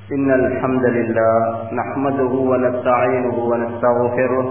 إن الحمد لله نحمده ونستعينه ونستغفره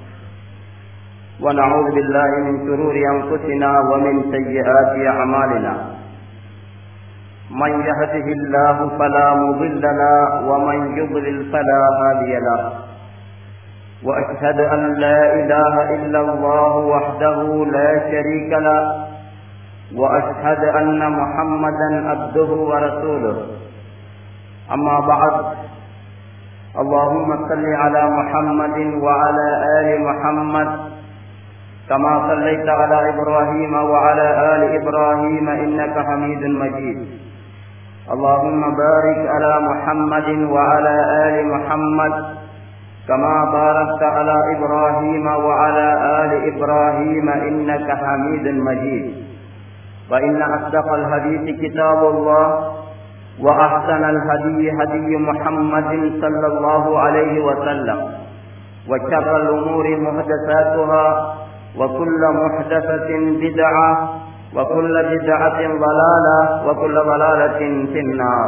ونعوذ بالله من شرور أنفسنا ومن سيئات أعمالنا من يهده الله فلا مضل له ومن يضلل فلا هادي له وأشهد أن لا إله إلا الله وحده لا شريك له وأشهد أن محمدا عبده ورسوله أما بعد اللهم صل على محمد وعلى آل محمد كما صليت على إبراهيم وعلى آل إبراهيم إنك حميد مجيد اللهم بارك على محمد وعلى آل محمد كما باركت على إبراهيم وعلى آل إبراهيم إنك حميد مجيد وإن أصدق الحديث كتاب الله وأحسن الهدي هدي محمد صلى الله عليه وسلم وشر الأمور محدثاتها وكل محدثة بدعة وكل بدعة ضلالة وكل ضلالة في النار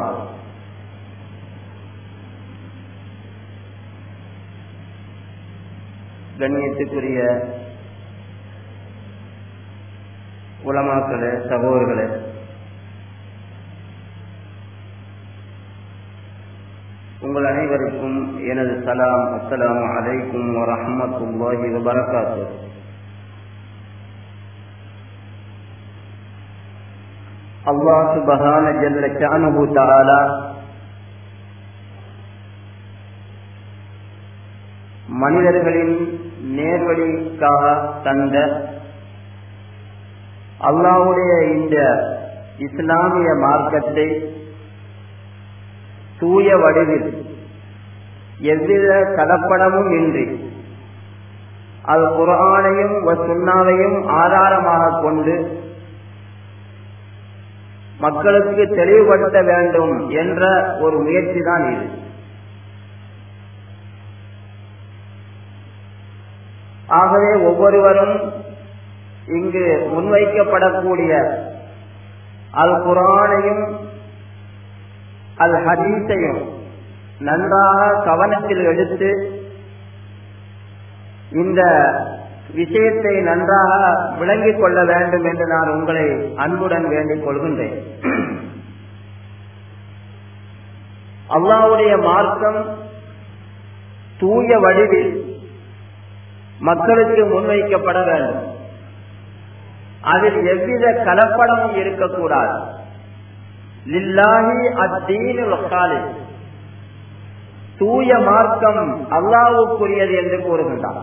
கண்ணியத்துக்குரிய உலமாக்களே சகோதரர்களே உங்கள் அனைவருக்கும் எனது சலாம் அஸ்லாம் அலைக்கும் வரமத்துல்லாஹி வபரகாத்து அல்லாஹ் சுபஹான ஜல்ல ஷானுஹு தஆலா மனிதர்களின் நேர்வழிக்காக தந்த அல்லாவுடைய இந்த இஸ்லாமிய மார்க்கத்தை தூய வடிவில் எவ்வித கலப்படமும் இன்றி அது குரானையும் சுண்ணாவையும் ஆதாரமாக கொண்டு மக்களுக்கு தெளிவுபடுத்த வேண்டும் என்ற ஒரு முயற்சி தான் இது ஆகவே ஒவ்வொருவரும் இங்கு முன்வைக்கப்படக்கூடிய அல் குரானையும் அல் ஹதீஸையும் நன்றாக கவனத்தில் எடுத்து இந்த விஷயத்தை நன்றாக விளங்கிக் கொள்ள வேண்டும் என்று நான் உங்களை அன்புடன் வேண்டிக் கொள்கின்றேன் அல்லாவுடைய மார்க்கம் தூய வடிவில் மக்களுக்கு முன்வைக்கப்பட வேண்டும் அதில் எவ்வித கலப்படமும் இருக்கக்கூடாது லில்லாஹி அத்தீனுல் காலில் தூய மார்க்கம் அல்லாவுக்குரியது என்று கூறுகின்றார்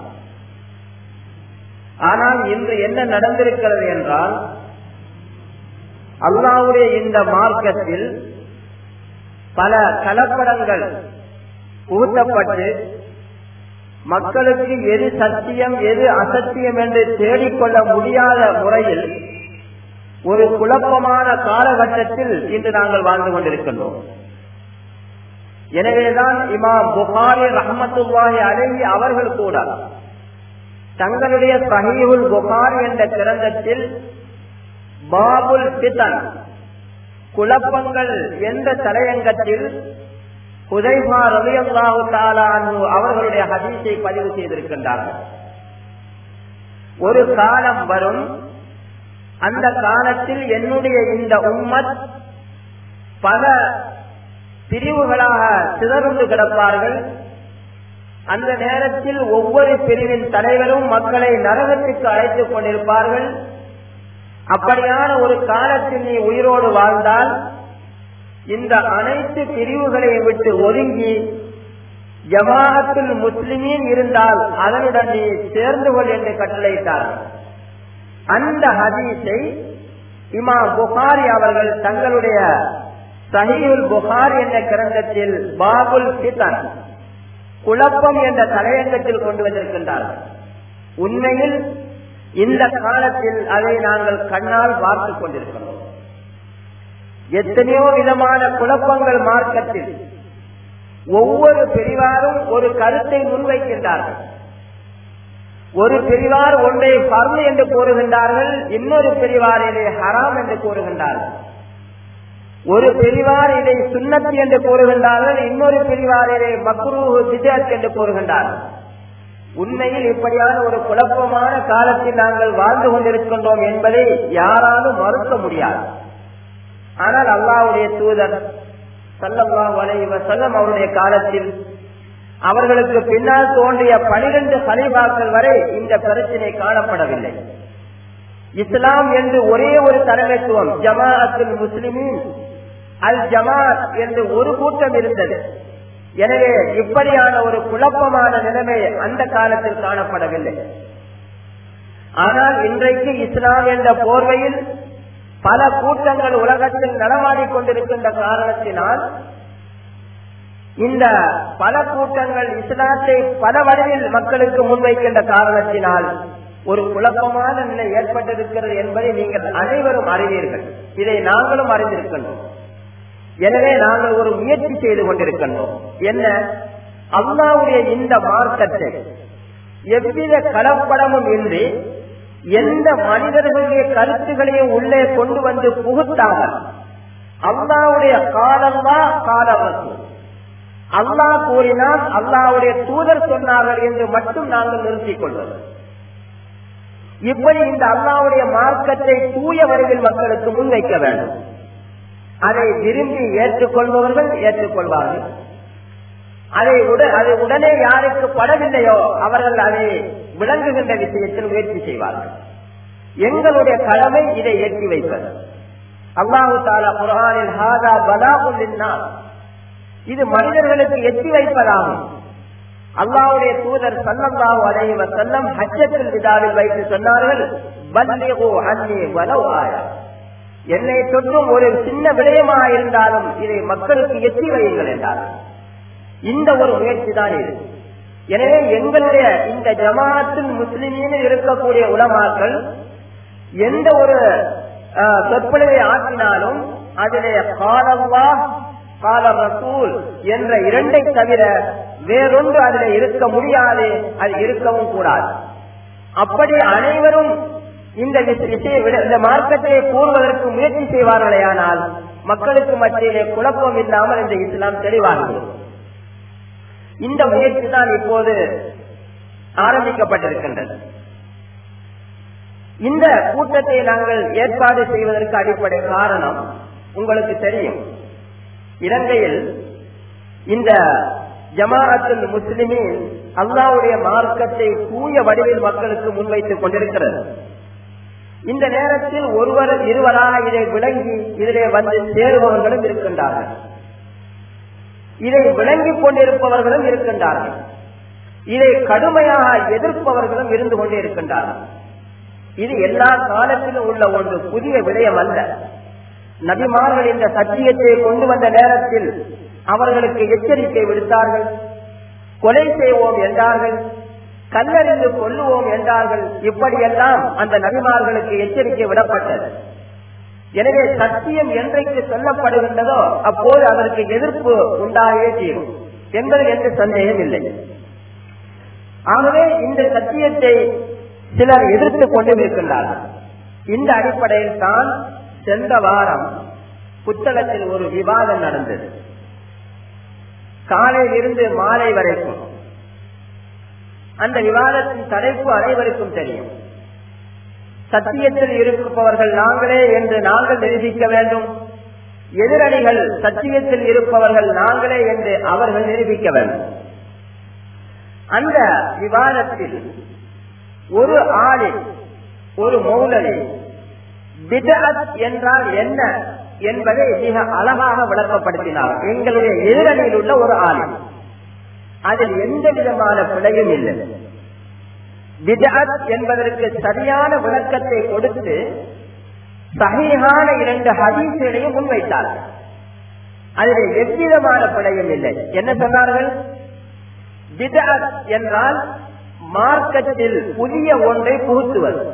ஆனால் இன்று என்ன நடந்திருக்கிறது என்றால் அல்லாவுடைய இந்த மார்க்கத்தில் பல கலப்படங்கள் ஊட்டப்பட்டு மக்களுக்கு எது சத்தியம் எது அசத்தியம் என்று தேடிக்கொள்ள முடியாத முறையில் ஒரு குழப்பமான காலகட்டத்தில் இன்று நாங்கள் வாழ்ந்து கொண்டிருக்கின்றோம் எனவேதான் இமாம் புகாரி ரஹமத்துல்லாஹி அழகி அவர்கள் கூட தங்களுடைய சஹீஹுல் புகாரி என்ற கிரந்தத்தில் பாபுல் பிதன் குழப்பங்கள் என்ற தலையங்கத்தில் ஹுதைபா ரலியல்லாஹு தாலானு அவர்களுடைய ஹதீஸை பதிவு செய்திருக்கின்றார்கள் ஒரு காலம் வரும் அந்த காலத்தில் என்னுடைய இந்த உம்மத் பல பிரிவுகளாக சிதறுண்டு கிடப்பார்கள் அந்த நேரத்தில் ஒவ்வொரு பிரிவின் தலைவரும் மக்களை நரகத்துக்கு அழைத்துக் கொண்டிருப்பார்கள் அப்படியான ஒரு காலத்தில் நீ உயிரோடு வாழ்ந்தால் இந்த அனைத்து பிரிவுகளையும் விட்டு ஒதுங்கி ஜமாஅத்துல் முஸ்லிமீன் இருந்தால் அதனுடன் நீ சேர்ந்து கொள் என்று கட்டளையிட்டார்கள் அந்த ஹதீஸை இமா புகாரி அவர்கள் தங்களுடைய சஹீல் புகார் என்ற கிரந்தத்தில் பாபுல் பிதன் குழப்பம் என்ற தலையங்கத்தில் கொண்டு வந்திருக்கின்றார்கள் உண்மையில் இந்த காலத்தில் அதை நாங்கள் கண்ணால் பார்த்துக் கொண்டிருக்கிறோம் எத்தனையோ விதமான குழப்பங்கள் மார்க்கத்தில் ஒவ்வொரு பிரிவாரும் ஒரு கருத்தை முன்வைக்கின்றார்கள் ஒரு பிரிவார் ஒன்றை பர்மு என்று கூறுகின்றார்கள் இன்னொரு பிரிவார் இதை ஹராம் என்று கூறுகின்றார்கள் ஒரு பிரிவார் இதை சுண்ணத்து என்று கூறுகின்றார்கள் இன்னொரு பிரிவார் இதை மக்ரூஹு விஜயத் என்று கூறுகின்றார்கள் உண்மையில் இப்படியான ஒரு குழப்பமான காலத்தில் நாங்கள் வாழ்ந்து கொண்டிருக்கின்றோம் என்பதை யாராலும் மறுக்க முடியாது ஆனால் அல்லாவுடைய தூதர் சல்லல்லா வலைவ செல்லம் அவருடைய காலத்தில் அவர்களுக்கு பின்னால் தோன்றிய பனிரெண்டு கலிபாக்கள் வரை இந்த பிரச்சனை காணப்படவில்லை இஸ்லாம் என்று ஒரே ஒரு தலைமைத்துவம் ஜமாஅத்துல் முஸ்லிமின் அல் ஜமாத் என்று ஒரு கூட்டம் இருந்தது எனவே இப்படியான ஒரு குழப்பமான நிலைமை அந்த காலத்தில் காணப்படவில்லை ஆனால் இன்றைக்கு இஸ்லாம் என்ற போர்வையில் பல கூட்டங்கள் உலகத்தில் நடமாடிக் கொண்டிருக்கின்ற காரணத்தினால் இந்த பல கூட்டங்கள் இஸ்லாத்தை பல வழியில் மக்களுக்கு முன்வைக்கின்ற காரணத்தினால் ஒரு குழப்பமான நிலை ஏற்பட்டிருக்கிறது என்பதை நீங்கள் அனைவரும் அறிவீர்கள் இதை நாங்களும் அறிந்திருக்கின்றோம் எனவே நாங்கள் ஒரு முயற்சி செய்து கொண்டிருக்கின்றோம் என்ன அல்லாவுடைய இந்த மார்க்கத்தை எவ்வித கலப்படமும் இன்றி எந்த மனிதர்களுடைய கருத்துகளையும் உள்ளே கொண்டு வந்து புகுத்தாமல் அல்லாவுடைய காலம்தா காலம் அல்லாஹ் கூறினால் அல்லாவுடைய தூதர் சொன்னார்கள் என்று மட்டும் நாங்கள் நிறுத்திக் கொள்வது இப்படி இந்த அல்லாவுடைய மார்க்கத்தை தூய வரைவில் மக்களுக்கு முன்வைக்க வேண்டும் அதை விரும்பி ஏற்றுக்கொள்பவர்கள் ஏற்றுக்கொள்வார்கள் அதை அது உடனே யாருக்கு படவில்லையோ அவர்கள் அதை விளங்குகின்ற விஷயத்தில் முயற்சி செய்வார்கள் எங்களுடைய கடமை இதை ஏற்றி வைப்பது அல்லாஹு தாலா குரானில் ஹாதா பலாகுல்லின்னா இது மனிதர்களுக்கு எட்டி வைப்பதாகும் அல்லாவுடைய தூதர் சல்லல்லாஹு அலைஹி வஸல்லம் ஹஜ்ஜத்துல் விதாவில் வைத்து சொன்னார்கள் பல்லிகு அன்னி வலவ் ஆயா என்னை தொற்றும் ஒரு சின்ன விடயமா இருந்தாலும் இதை மக்களுக்கு எட்டி வையுங்கள் என்றார்கள் இந்த ஒரு முயற்சி தான் இது எனவே எங்களுடைய இந்த ஜமாத்தில் முஸ்லிமீன இருக்கக்கூடிய உலமாக்கள் எந்த ஒரு சொற்பொழிவை ஆற்றினாலும் அதிலே காலவா கால ரசூல் என்ற இரண்டை தவிர வேறொன்று அதில் இருக்க முடியாது அது இருக்கவும் கூடாது அப்படி அனைவரும் இந்த விஷய இந்த மார்க்கத்தை கூறுவதற்கு முயற்சி செய்வார்களேயானால் மக்களுக்கு மத்தியிலே குழப்பம் இல்லாமல் இந்த இஸ்லாம் தெளிவாகிறது இந்த முயற்சி தான் இப்போது ஆரம்பிக்கப்பட்டிருக்கின்றது இந்த கூட்டத்தை நாங்கள் ஏற்பாடு செய்வதற்கு அடிப்படை காரணம் உங்களுக்கு தெரியும் இலங்கையில் இந்த ஜமாஅத்துல் முஸ்லிமின் அல்லாவுடைய மார்க்கத்தை தூய வடிவில் மக்களுக்கு முன்வைத்துக் கொண்டிருக்கிறது இந்த நேரத்தில் ஒருவர் இருவராக இதை விளங்கி இதிலே வந்து சேருபவர்களும் இருக்கின்றார்கள் இதை விளங்கிக் கொண்டிருப்பவர்களும் இருக்கின்றார்கள் இதை கடுமையாக எதிர்ப்பவர்களும் இருந்து கொண்டே இருக்கின்றார்கள் இது எல்லா காலத்திலும் உள்ள ஒன்று புதிய விடயம் அல்ல நபிமார்கள் இந்த சத்தியத்தை கொண்டு வந்த நேரத்தில் அவர்களுக்கு எச்சரிக்கை விடுத்தார்கள் கொலை செய்வோம் என்றார்கள் கல்லறிந்து கொல்லுவோம் என்றார்கள் இப்படியெல்லாம் அந்த நபிமார்களுக்கு எச்சரிக்கை விடப்பட்டது எனவே சத்தியம் என்றைக்கு சொல்லப்படுகின்றதோ அப்போது அதற்கு எதிர்ப்பு உண்டாகவே தீரும் என்பதில் எந்த சந்தேகம் இல்லை ஆகவே இந்த சத்தியத்தை சிலர் எதிர்த்துக் கொண்டு இருக்கின்றார்கள் இந்த அடிப்படையில் தான் சென்ற வாரம் புத்தகத்தில் ஒரு விவாதம் நடந்தது காலையில் இருந்து மாலை வரைக்கும் அந்த விவாதத்தின் தலைப்பு அனைவருக்கும் தெரியும் சத்தியத்தில் இருப்பவர்கள் நாங்களே என்று நாங்கள் நிரூபிக்க வேண்டும் எதிரணிகள் சத்தியத்தில் இருப்பவர்கள் நாங்களே என்று அவர்கள் நிரூபிக்க வேண்டும் அந்த விவாதத்தில் ஒரு ஆளில் ஒரு மௌலவி பிதஅத் என்றால் என்ன என்பதை மிக அழகாக விளக்கப்படுத்தினார் எங்களுடைய எதிரணியில் உள்ள ஒரு ஆளில் அதில் எந்த விதமான பிழையும் இல்லை பிதஅத் என்பதற்கு சரியான விளக்கத்தை கொடுத்து சகிஹான இரண்டு ஹதீசுகளையும் முன்வைத்தார் அதில் எவ்விதமான பிழையும் இல்லை என்ன சொன்னார்கள் பிதஅத் என்றால் மார்க்கத்தில் புதிய ஒன்றை புகுத்துவது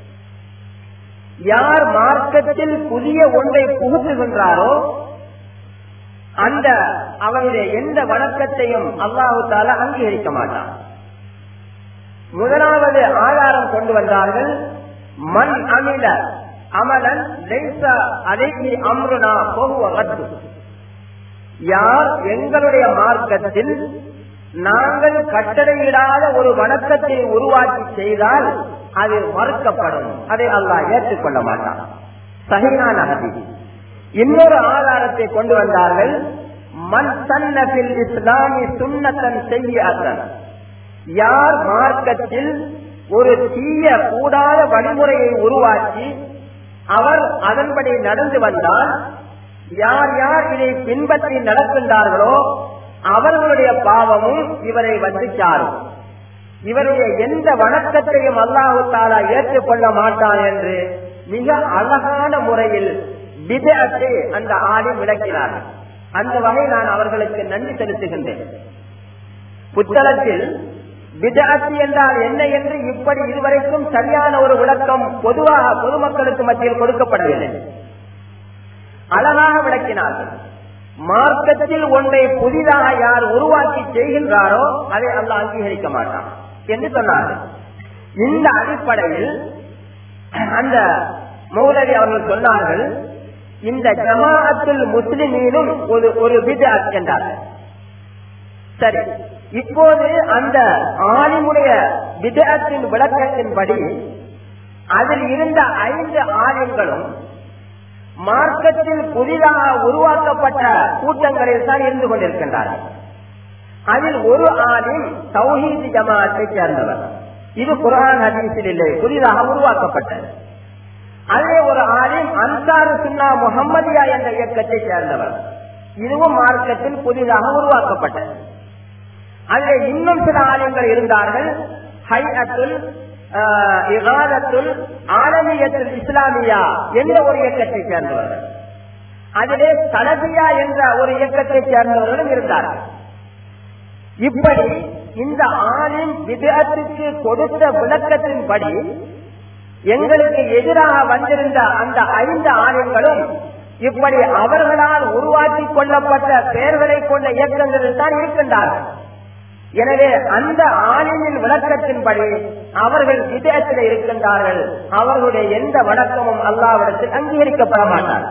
யார் மார்க்கத்தில் புதிய ஒன்றை புகுத்துகின்றாரோ அந்த அவருடைய எந்த வணக்கத்தையும் அல்லாஹு தால அங்கீகரிக்க மாட்டார் முதலாவது ஆதாரம் கொண்டு வந்தார்கள் மண் அமில அமலன் லைச அலைஹி அம்ருனா பஹுவ ரத்து யார் எங்களுடைய மார்க்கத்தில் நாங்கள் கட்டளையிடாத ஒரு வணக்கத்தை உருவாக்கி செய்தால் அது மறுக்கப்படும் அதை அல்லாஹ் ஏற்றுக்கொள்ள மாட்டான் சகினான ஹதீஸ் இன்னொரு ஆதாரத்தை கொண்டு வந்தார்கள் மண் சன்னபில் இஸ்லாமி சுண்ணத்தன் செய்யாதன் யார் மார்க்கத்தில் ஒரு தீய கூடாத வழிமுறையை உருவாக்கி அவர் அதன்படி நடந்து வந்தால் யார் யார் இதை பின்பற்றி நடக்கின்றார்களோ அவர்களுடைய பாவமும் இவரை வந்து சாரும் இவருடைய எந்த வணக்கத்தையும் அல்லாஹு தாலா ஏற்றுக்கொள்ள மாட்டான் என்று மிக அழகான முறையில் விதத்தை அந்த ஆளும் விளக்கினார்கள் அந்த வகை நான் அவர்களுக்கு நன்றி செலுத்துகின்றேன் புத்தகத்தில் விதாசி என்றால் என்ன என்று இப்படி இதுவரைக்கும் சரியான ஒரு விளக்கம் பொதுவாக பொதுமக்களுக்கு மத்தியில் கொடுக்கப்படவில்லை அழகாக விளக்கினார்கள் மார்க்கத்தில் ஒன்றை புதிதாக யார் உருவாக்கி செய்கின்றாரோ அதை அல்ல அங்கீகரிக்க மாட்டான் என்று சொன்னார்கள் இந்த அடிப்படையில் அந்த மௌலவி அவர்கள் சொன்னார்கள் இந்த ஜமாஅத்துல் முஸ்லிமீனும் ஒரு ஒரு விதாத் என்றார்கள் சரி இப்போது அந்த ஆலிமுடைய விதத்தின் விளக்கத்தின்படி அதில் இருந்த ஐந்து ஆலயங்களும் மார்க்கத்தில் புதிதாக உருவாக்கப்பட்ட கூட்டங்களில் தான் இருந்து கொண்டிருக்கின்றார்கள் அதில் ஒரு ஆலிம் தௌஹீதி ஜமாத்தை சேர்ந்தவர் இது குரான் ஹதீஸில் இல்லை புதிதாக உருவாக்கப்பட்டது அதே ஒரு ஆலிம் அன்சாரு சுன்னா முகம்மதியா என்ற இயக்கத்தை சேர்ந்தவர் இதுவும் மார்க்கத்தில் புதிதாக உருவாக்கப்பட்டது அதில் இன்னும் சில ஆலயங்கள் இருந்தார்கள் ஹைஅத்துல் இகாதத்துல் ஆலமியத்துல் இஸ்லாமியா என்ற ஒரு இயக்கத்தை சேர்ந்தவர்கள் அதிலே தலபியா என்ற ஒரு இயக்கத்தை சேர்ந்தவர்களும் இருந்தார்கள் இப்படி இந்த ஆளின் விதத்துக்கு கொடுத்த விளக்கத்தின்படி எங்களுக்கு எதிராக வந்திருந்த அந்த ஐந்து ஆலயங்களும் இப்படி அவர்களால் உருவாக்கி கொள்ளப்பட்ட பெயர்களை கொண்ட இயக்கங்களில் தான் இருக்கின்றார்கள் எனவே அந்த ஆலிமின் விளக்கத்தின்படி அவர்கள் விதத்தில் இருக்கின்றார்கள் அவர்களுடைய எந்த வழக்கமும் அல்லாவிடத்தில் அங்கீகரிக்கப்பட மாட்டார்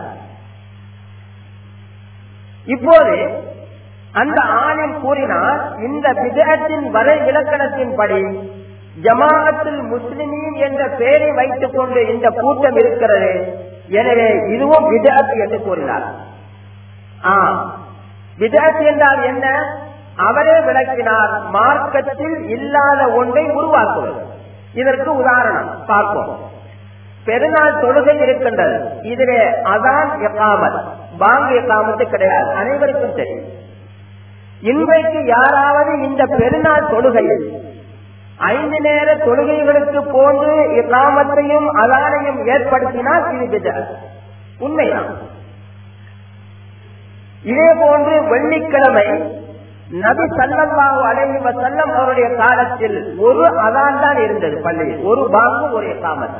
இப்போது அந்த ஆலிம் கூறினார் இந்த விதத்தின் வரை இலக்கணத்தின்படி ஜமாஅத்தில் முஸ்லிமீன் என்ற பெயரை வைத்துக் கொண்டு இந்த கூட்டம் இருக்கிறது எனவே இதுவும் விதத் என்று கூறினார் விதத் என்றால் என்ன அவரே விளக்கினார் மார்க்கத்தில் இல்லாத ஒன்றை உருவாக்குவது இதற்கு உதாரணம் பார்ப்போம் பெருநாள் தொழுகை இருக்கின்றது இதிலே அதான் எக்காமல் பாங்கு எக்காமத்து கிடையாது அனைவருக்கும் தெரியும் இன்றைக்கு யாராவது இந்த பெருநாள் தொழுகையில் ஐந்து நேர தொழுகைகளுக்கு போன்று இக்காமத்தையும் அதானையும் ஏற்படுத்தினால் இது விதம் உண்மைதான் இதே போன்று வெள்ளிக்கிழமை நபி சல்லல்லாஹு அலைஹி வஸல்லம் அவருடைய காலத்தில் ஒரு அதான் தான் இருந்தது பள்ளியில் ஒரு பாங்கு ஒரு எக்காமத்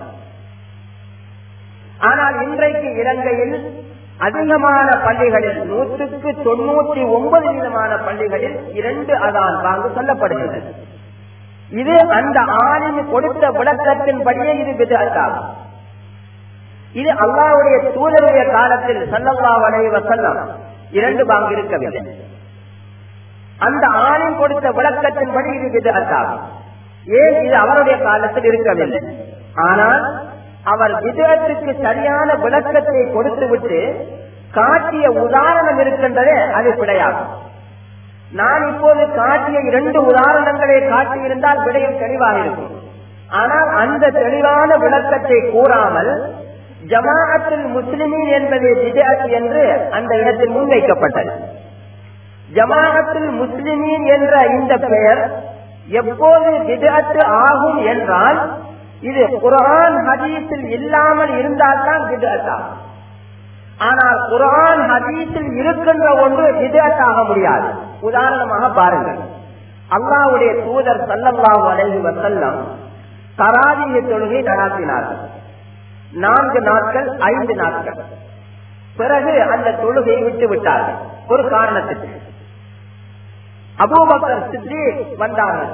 ஆனால் இன்றைக்கு இலங்கையில் அதிகமான பள்ளிகளில் நூற்றுக்கு தொண்ணூற்றி ஒன்பது வீதமான பள்ளிகளில் இரண்டு அதான் பாங்கு சொல்லப்படுகிறது இது அந்த ஆணின் கொடுத்த விளக்கத்தின்படியே இது விதாகும் இது அல்லாவுடைய தூதருடைய காலத்தில் சல்லல்லா அலைஹி வஸல்லம் இரண்டு பாங்கு இருக்கவில்லை அந்த ஆணின் கொடுத்த விளக்கத்தின்படி இது விதத்தாகும் ஏன் இது அவருடைய காலத்தில் இருக்கவில்லை ஆனால் அவர் விதத்துக்கு சரியான விளக்கத்தை கொடுத்து விட்டு காட்டிய உதாரணம் இருக்கின்றதே அது பிழையாகும் நான் இப்போது காட்டிய இரண்டு உதாரணங்களை காட்டியிருந்தால் விடயம் தெளிவாக இருக்கும் ஆனால் அந்த தெளிவான விளக்கத்தை கூறாமல் ஜமாஅத்தில் முஸ்லிமின் என்பது விதத் என்று அந்த இடத்தில் முன்வைக்கப்பட்டது ஜமாஅத்தில் முஸ்லிமீன் என்ற இந்த பெயர் எப்போது விதத்து ஆகும் என்றால் இது குரான் ஹதீஸில் இல்லாமல் இருந்தால்தான் விதத் ஆகும் ஆனால் குரான் ஹதீஸில் இருக்கின்ற ஒன்று விதத் ஆக முடியாது உதாரணமாக பாருங்கள் அல்லாவுடைய தூதர் சல்லல்லாஹு அலைஹி வசல்லம் தராதிய தொழுகை நடாத்தினார்கள் நான்கு நாட்கள் ஐந்து நாட்கள் பிறகு அந்த தொழுகையை விட்டு விட்டார்கள் ஒரு காரணத்துக்கு அபூபக்கர் சித்தி வந்தார்கள்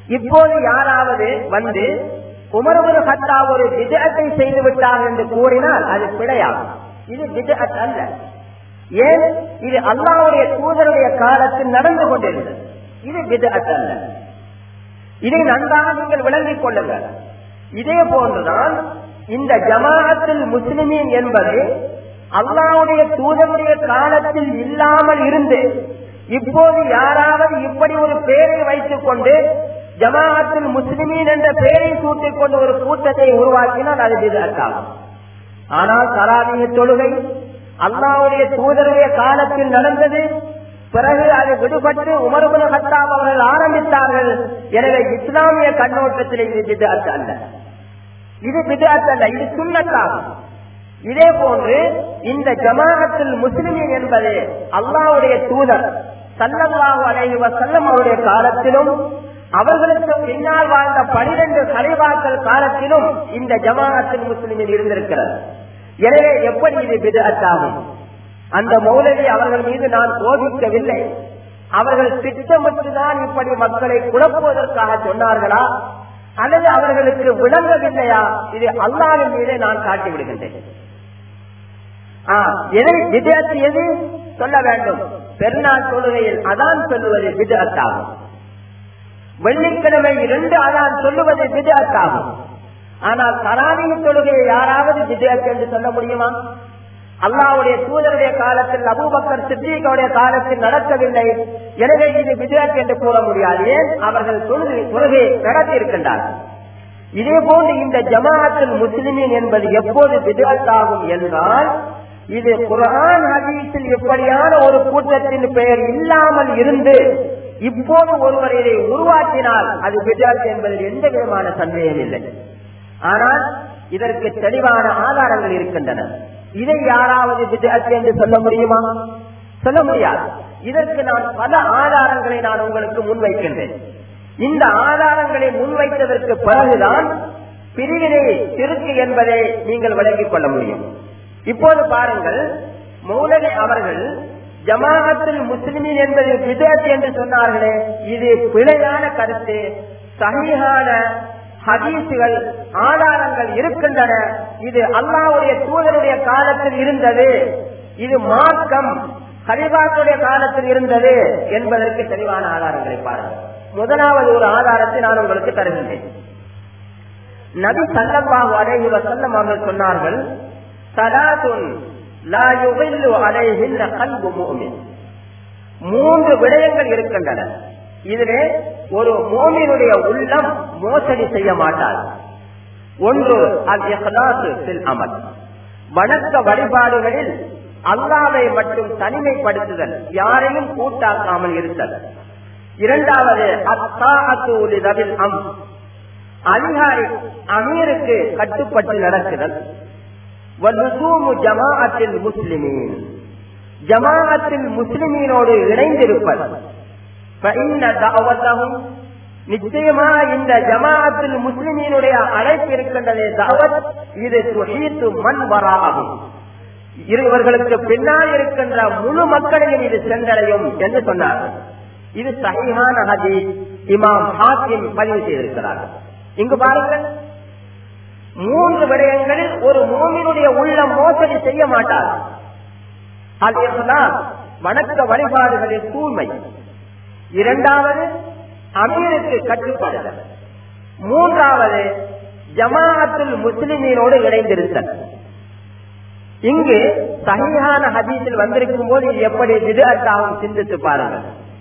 இப்போது யாராவது வந்து உமரபுல் ஹத்தா ஒரு விஜயத்தை செய்து விட்டார் என்று கூறினால் அது பிழையாகும் இது விஜயத் அல்ல ஏன் இது அல்லாவுடைய தூதருடைய காலத்தில் நடந்து கொண்டிருந்தது இது விஜயத் அல்ல இதை நன்றாக நீங்கள் விளங்கிக் கொள்ளுங்கள் இதே போன்றுதான் இந்த ஜமாஅத்தில் முஸ்லிமீன் என்பது அல்லாவுடைய தூதருடைய காலத்தில் இல்லாமல் இருந்து இப்போது யாராவது இப்படி ஒரு பெயரை வைத்துக் கொண்டு ஜமாஅத்தில் முஸ்லிமீன் என்ற பெயரை சூட்டிக் கொண்டு ஒரு கூட்டத்தை உருவாக்கினால் அது விதத்தாகும் ஆனால் தராவிய தொழுகை அல்லாவுடைய தூதருடைய காலத்தில் நடந்தது பிறகு அது விடுபட்டு உமர்புல் ஹத்தாப் அவர்கள் ஆரம்பித்தார்கள் எனவே இஸ்லாமிய கண்ணோட்டத்தில் இது விதாத் அல்ல இது விதாத் அல்ல இது சுண்ணத்தாகும் இதே போன்று இந்த ஜமாஅத்தில் முஸ்லிமின் என்பது அல்லாவுடைய தூதர் சல்லல்லாஹு அலைஹி வஸல்லம் அவருடைய காலத்திலும் அவர்களுக்கு பின்னால் வாழ்ந்த பனிரெண்டு கலைவாக்கள் காலத்திலும் இந்த ஜமாஅத்தில் முஸ்லிமில் இருந்திருக்கிறது எனவே எப்படி இது விதத்தாகும் அந்த மௌலவி அவர்கள் மீது நான் கோபிக்கவில்லை அவர்கள் திட்டமிட்டுதான் இப்படி மக்களை குழப்புவதற்காக சொன்னார்களா அல்லது அவர்களுக்கு விளங்கவில்லையா இது அல்லாவின் மீதே நான் காட்டி விடுகின்றேன் எதை விதத்து எது சொல்ல வேண்டும் பெருநாள் தொழுகையில் அதான் சொல்லுவது விதத்தாகும் வெள்ளிக்கிழமை இரண்டு அதான் சொல்லுவது விதத்தாகும் ஆனால் தராவிய தொழுகையை யாராவது விதத் என்று சொல்ல முடியுமா அல்லாவுடைய தூதருடைய காலத்தில் அபூபக்கர் சித்திகளுடைய காலத்தில் நடக்கவில்லை எனவே இது விஜயத் என்று கூற முடியாது ஏன் அவர்கள் தொழுகை தொழுகையை நடத்தி இருக்கின்றார்கள் இதே போன்று இந்த ஜமாஅத்தில் முஸ்லிமின் என்பது எப்போது விஜயத்தாகும் என்றால் இது குரான் ஹதீஸில் எப்படியான ஒரு கூட்டத்தின் பெயர் இல்லாமல் இருந்து இப்போது ஒருவர் இதை உருவாக்கினால் அது விஜயத் என்பதில் எந்த விதமான சந்தேகம் இல்லை ஆனால் இதற்கு தெளிவான ஆதாரங்கள் இருக்கின்றன இதை யாராவது விஜயத் என்று சொல்ல முடியுமா சொல்ல முடியாது இதற்கு நான் பல ஆதாரங்களை நான் உங்களுக்கு முன்வைக்கின்றேன் இந்த ஆதாரங்களை முன்வைத்ததற்கு பிறகுதான் பிரிவினை திருக்கு என்பதை நீங்கள் விளங்கிக் கொள்ள முடியும் இப்போது பாருங்கள் மௌலவி அவர்கள் ஜமாஅத்தில் முஸ்லிமின் என்பது விதத் என்று சொன்னார்களே இது பிழையான கருத்து சகிஹான ஹதீசுகள் ஆதாரங்கள் இருக்கின்றன இது அல்லாவுடைய தூதருடைய காலத்தில் இருந்தது இது மார்க்கம் ஹரிபாக்குடைய காலத்தில் இருந்தது என்பதற்கு தெளிவான ஆதாரங்களை பாருங்கள் முதலாவது ஒரு ஆதாரத்தை நான் உங்களுக்கு தருகின்றேன் நபி சல்லல்லாஹு அலைஹி வஸல்லம் அவர்கள் சொன்னார்கள் சலாத்துன் லா யுகில்லு அலைஹின்ன கல்பு முஃமின் மூன்று விடயங்கள் இருக்கின்றன இதிலே ஒரு மோமினுடைய உள்ளம் மோசடி செய்ய மாட்டார் ஒன்று அல் இஹ்லாசு ஃபில் அமல் வணக்க வழிபாடுகளில் அல்லாவை மட்டும் தனிமைப்படுத்துதல் யாரையும் கூட்டாக்காமல் இருத்தல் இரண்டாவது அத்தாஅத்தூலி ரவில் அம் அதிகாரி அமீருக்கு கட்டுப்பட்டு நடக்குதல் வலுசூமு ஜமாஅத்தில் முஸ்லிமீன் ஜமாஅத்தில் முஸ்லிமீனோடு இணைந்திருப்பது நிச்சயமா இந்த ஜமாஅத்தில் முஸ்லிமீனுடைய அழைப்பு இருக்கின்றது தாவத் இது துஹீத்து மண் வராகும் இருவர்களுக்கு பின்னால் இருக்கின்ற முழு மக்களையும் இது சென்றடையும் என்று சொன்னார் இது சஹிஹான ஹதீஸ் இமாம் ஹாக்கிம் பதிவு செய்திருக்கிறார் இங்கு பாருங்கள் மூன்று விடயங்களில் ஒரு மூமினுடைய உள்ளம் மோசடி செய்ய மாட்டார் அது வணக்க வழிபாடுகளில் தூய்மை இரண்டாவது அமீருக்கு கட்டுப்படுதல் மூன்றாவது ஜமாஅத்துல் முஸ்லிமீனோடு இணைந்திருத்தல் இங்கு சகிஹான ஹதீஸில் வந்திருக்கும் போது இது எப்படி விதத்தாகவும் சிந்தித்து பாருங்கள்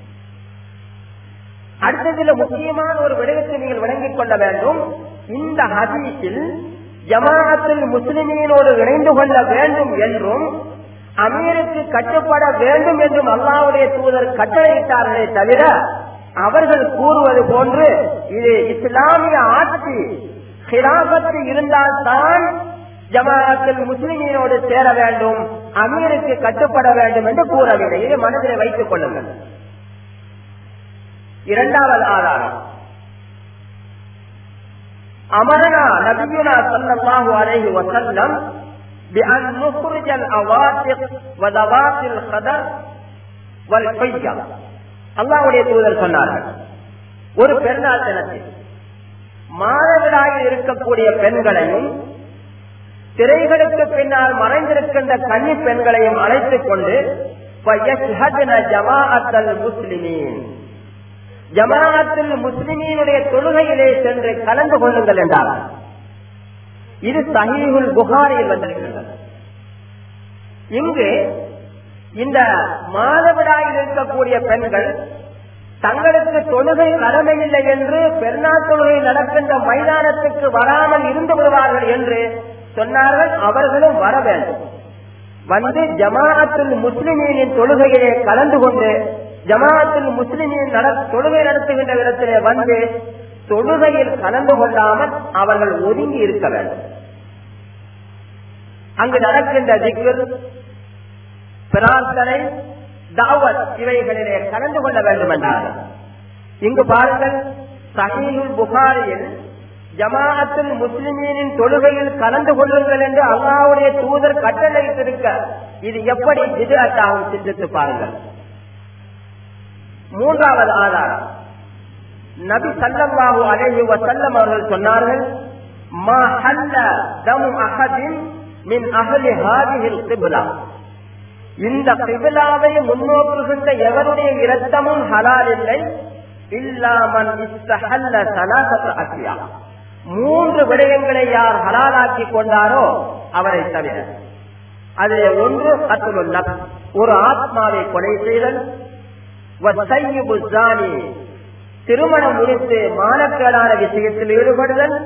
அடுத்ததுல முக்கியமான ஒரு விடயத்தை நீங்கள் விளங்கிக் கொள்ள வேண்டும் இந்த ஹதீஸில் ஜமாஅத்தில் முஸ்லிமீனோடு இணைந்து கொள்ள வேண்டும் என்றும் அமீருக்கு கட்டுப்பட வேண்டும் என்றும் அல்லாவுடைய தூதர் கட்டளையிட்டார்களே தவிர அவர்கள் கூறுவது போன்று இது இஸ்லாமிய ஆட்சி ஹிராபத்து இருந்தால்தான் ஜமாஅத்தில் முஸ்லிமீனோடு சேர வேண்டும் அமீருக்கு கட்டுப்பட வேண்டும் என்று கூறவில்லை இது மனதில் வைத்துக் கொள்ளுங்கள் இரண்டாவது ஆதாரம் அமரனா நபியுனா சல்லல்லாஹு அலைஹி வஸல்லம் بأن نخرج الأواتق وذوات القدر والحجة அல்லாவுடைய தூதர் சொன்னார்கள் ஒரு பெருநாள் தினத்தில் மாதவிடாயில் இருக்கக்கூடிய பெண்களையும் திரைகளுக்கு பின்னால் மறைந்திருக்கின்ற கன்னி பெண்களையும் அழைத்துக் கொண்டு ஜமாஅத்தல் முஸ்லிமீன் ஜமாஅத்துல் முஸ்லிமீனுடைய தொழுகையிலே சென்று கலந்து கொள்ளுங்கள் என்றார் இது சஹீஹுல் புகாரியில் வந்திருக்கின்றது இங்கு இந்த மாதவிடாயில் இருக்கக்கூடிய பெண்கள் தங்களுக்கு தொழுகை கடமையில்லை என்று பெருநாள் தொழுகை நடக்கின்ற மைதானத்துக்கு வராமல் இருந்து விடுவார்கள் என்று சொன்னார்கள் அவர்களும் வர வேண்டும் வந்து ஜமாஅத்துல் முஸ்லிமீனின் தொழுகையிலே கலந்து கொண்டு ஜமாஅத்துல் முஸ்லிமீன் தொழுகை நடத்துகின்ற இடத்திலே வந்து தொழுகையில் கலந்து கொள்ளாமல் அவர்கள் ஒதுங்கி இருக்க வேண்டும் அங்கு நடக்கின்ற திக்ர் பிரார்த்தனை தாவத் இவைகளிலே கலந்து கொள்ள வேண்டும் என்றார்கள் இங்கு பாருங்கள் சஹீலுல் புகாரியில் ஜமாஅத்துல் முஸ்லிமீனின் தொழுகையில் கலந்து கொள்ளுங்கள் என்று அல்லாவுடைய தூதர் கட்டளையிட்டிருக்க இது எப்படி விதிரத்தாகும் சிந்தித்து பாருங்கள் மூன்றாவது ஆதாரம் நபி சல்லல்லாஹு அலைஹி வஸல்லம் அவர்கள் சொன்னார்கள் மா ஹல்ல தம் அஹதின் மின் அஹ்லி ஹாதிஹில் கிப்லா இந்த கிபிலாவை முன்னோக்குகின்ற எவருடைய இரத்தமும் ஹலால் இல்லை இல்லாமன் இஸ்தஹல்ல சலாசத் அசியா மூன்று விடயங்களை யார் ஹலாலாக்கி கொண்டாரோ அவரை தவிர அது ஒன்று அத்துலுள்ள ஒரு ஆத்மாவை கொலை செய்தல் திருமணம் முடித்து மானக்கேடான விஷயத்தில் ஈடுபடுதல்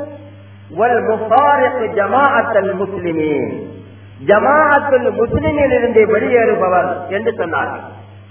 ஜமாஅத்தல் முஸ்லிமீன் ஜமாஅத்துல் முஸ்லிமில் இருந்து வெளியேறுபவர் என்று சொன்னார்கள்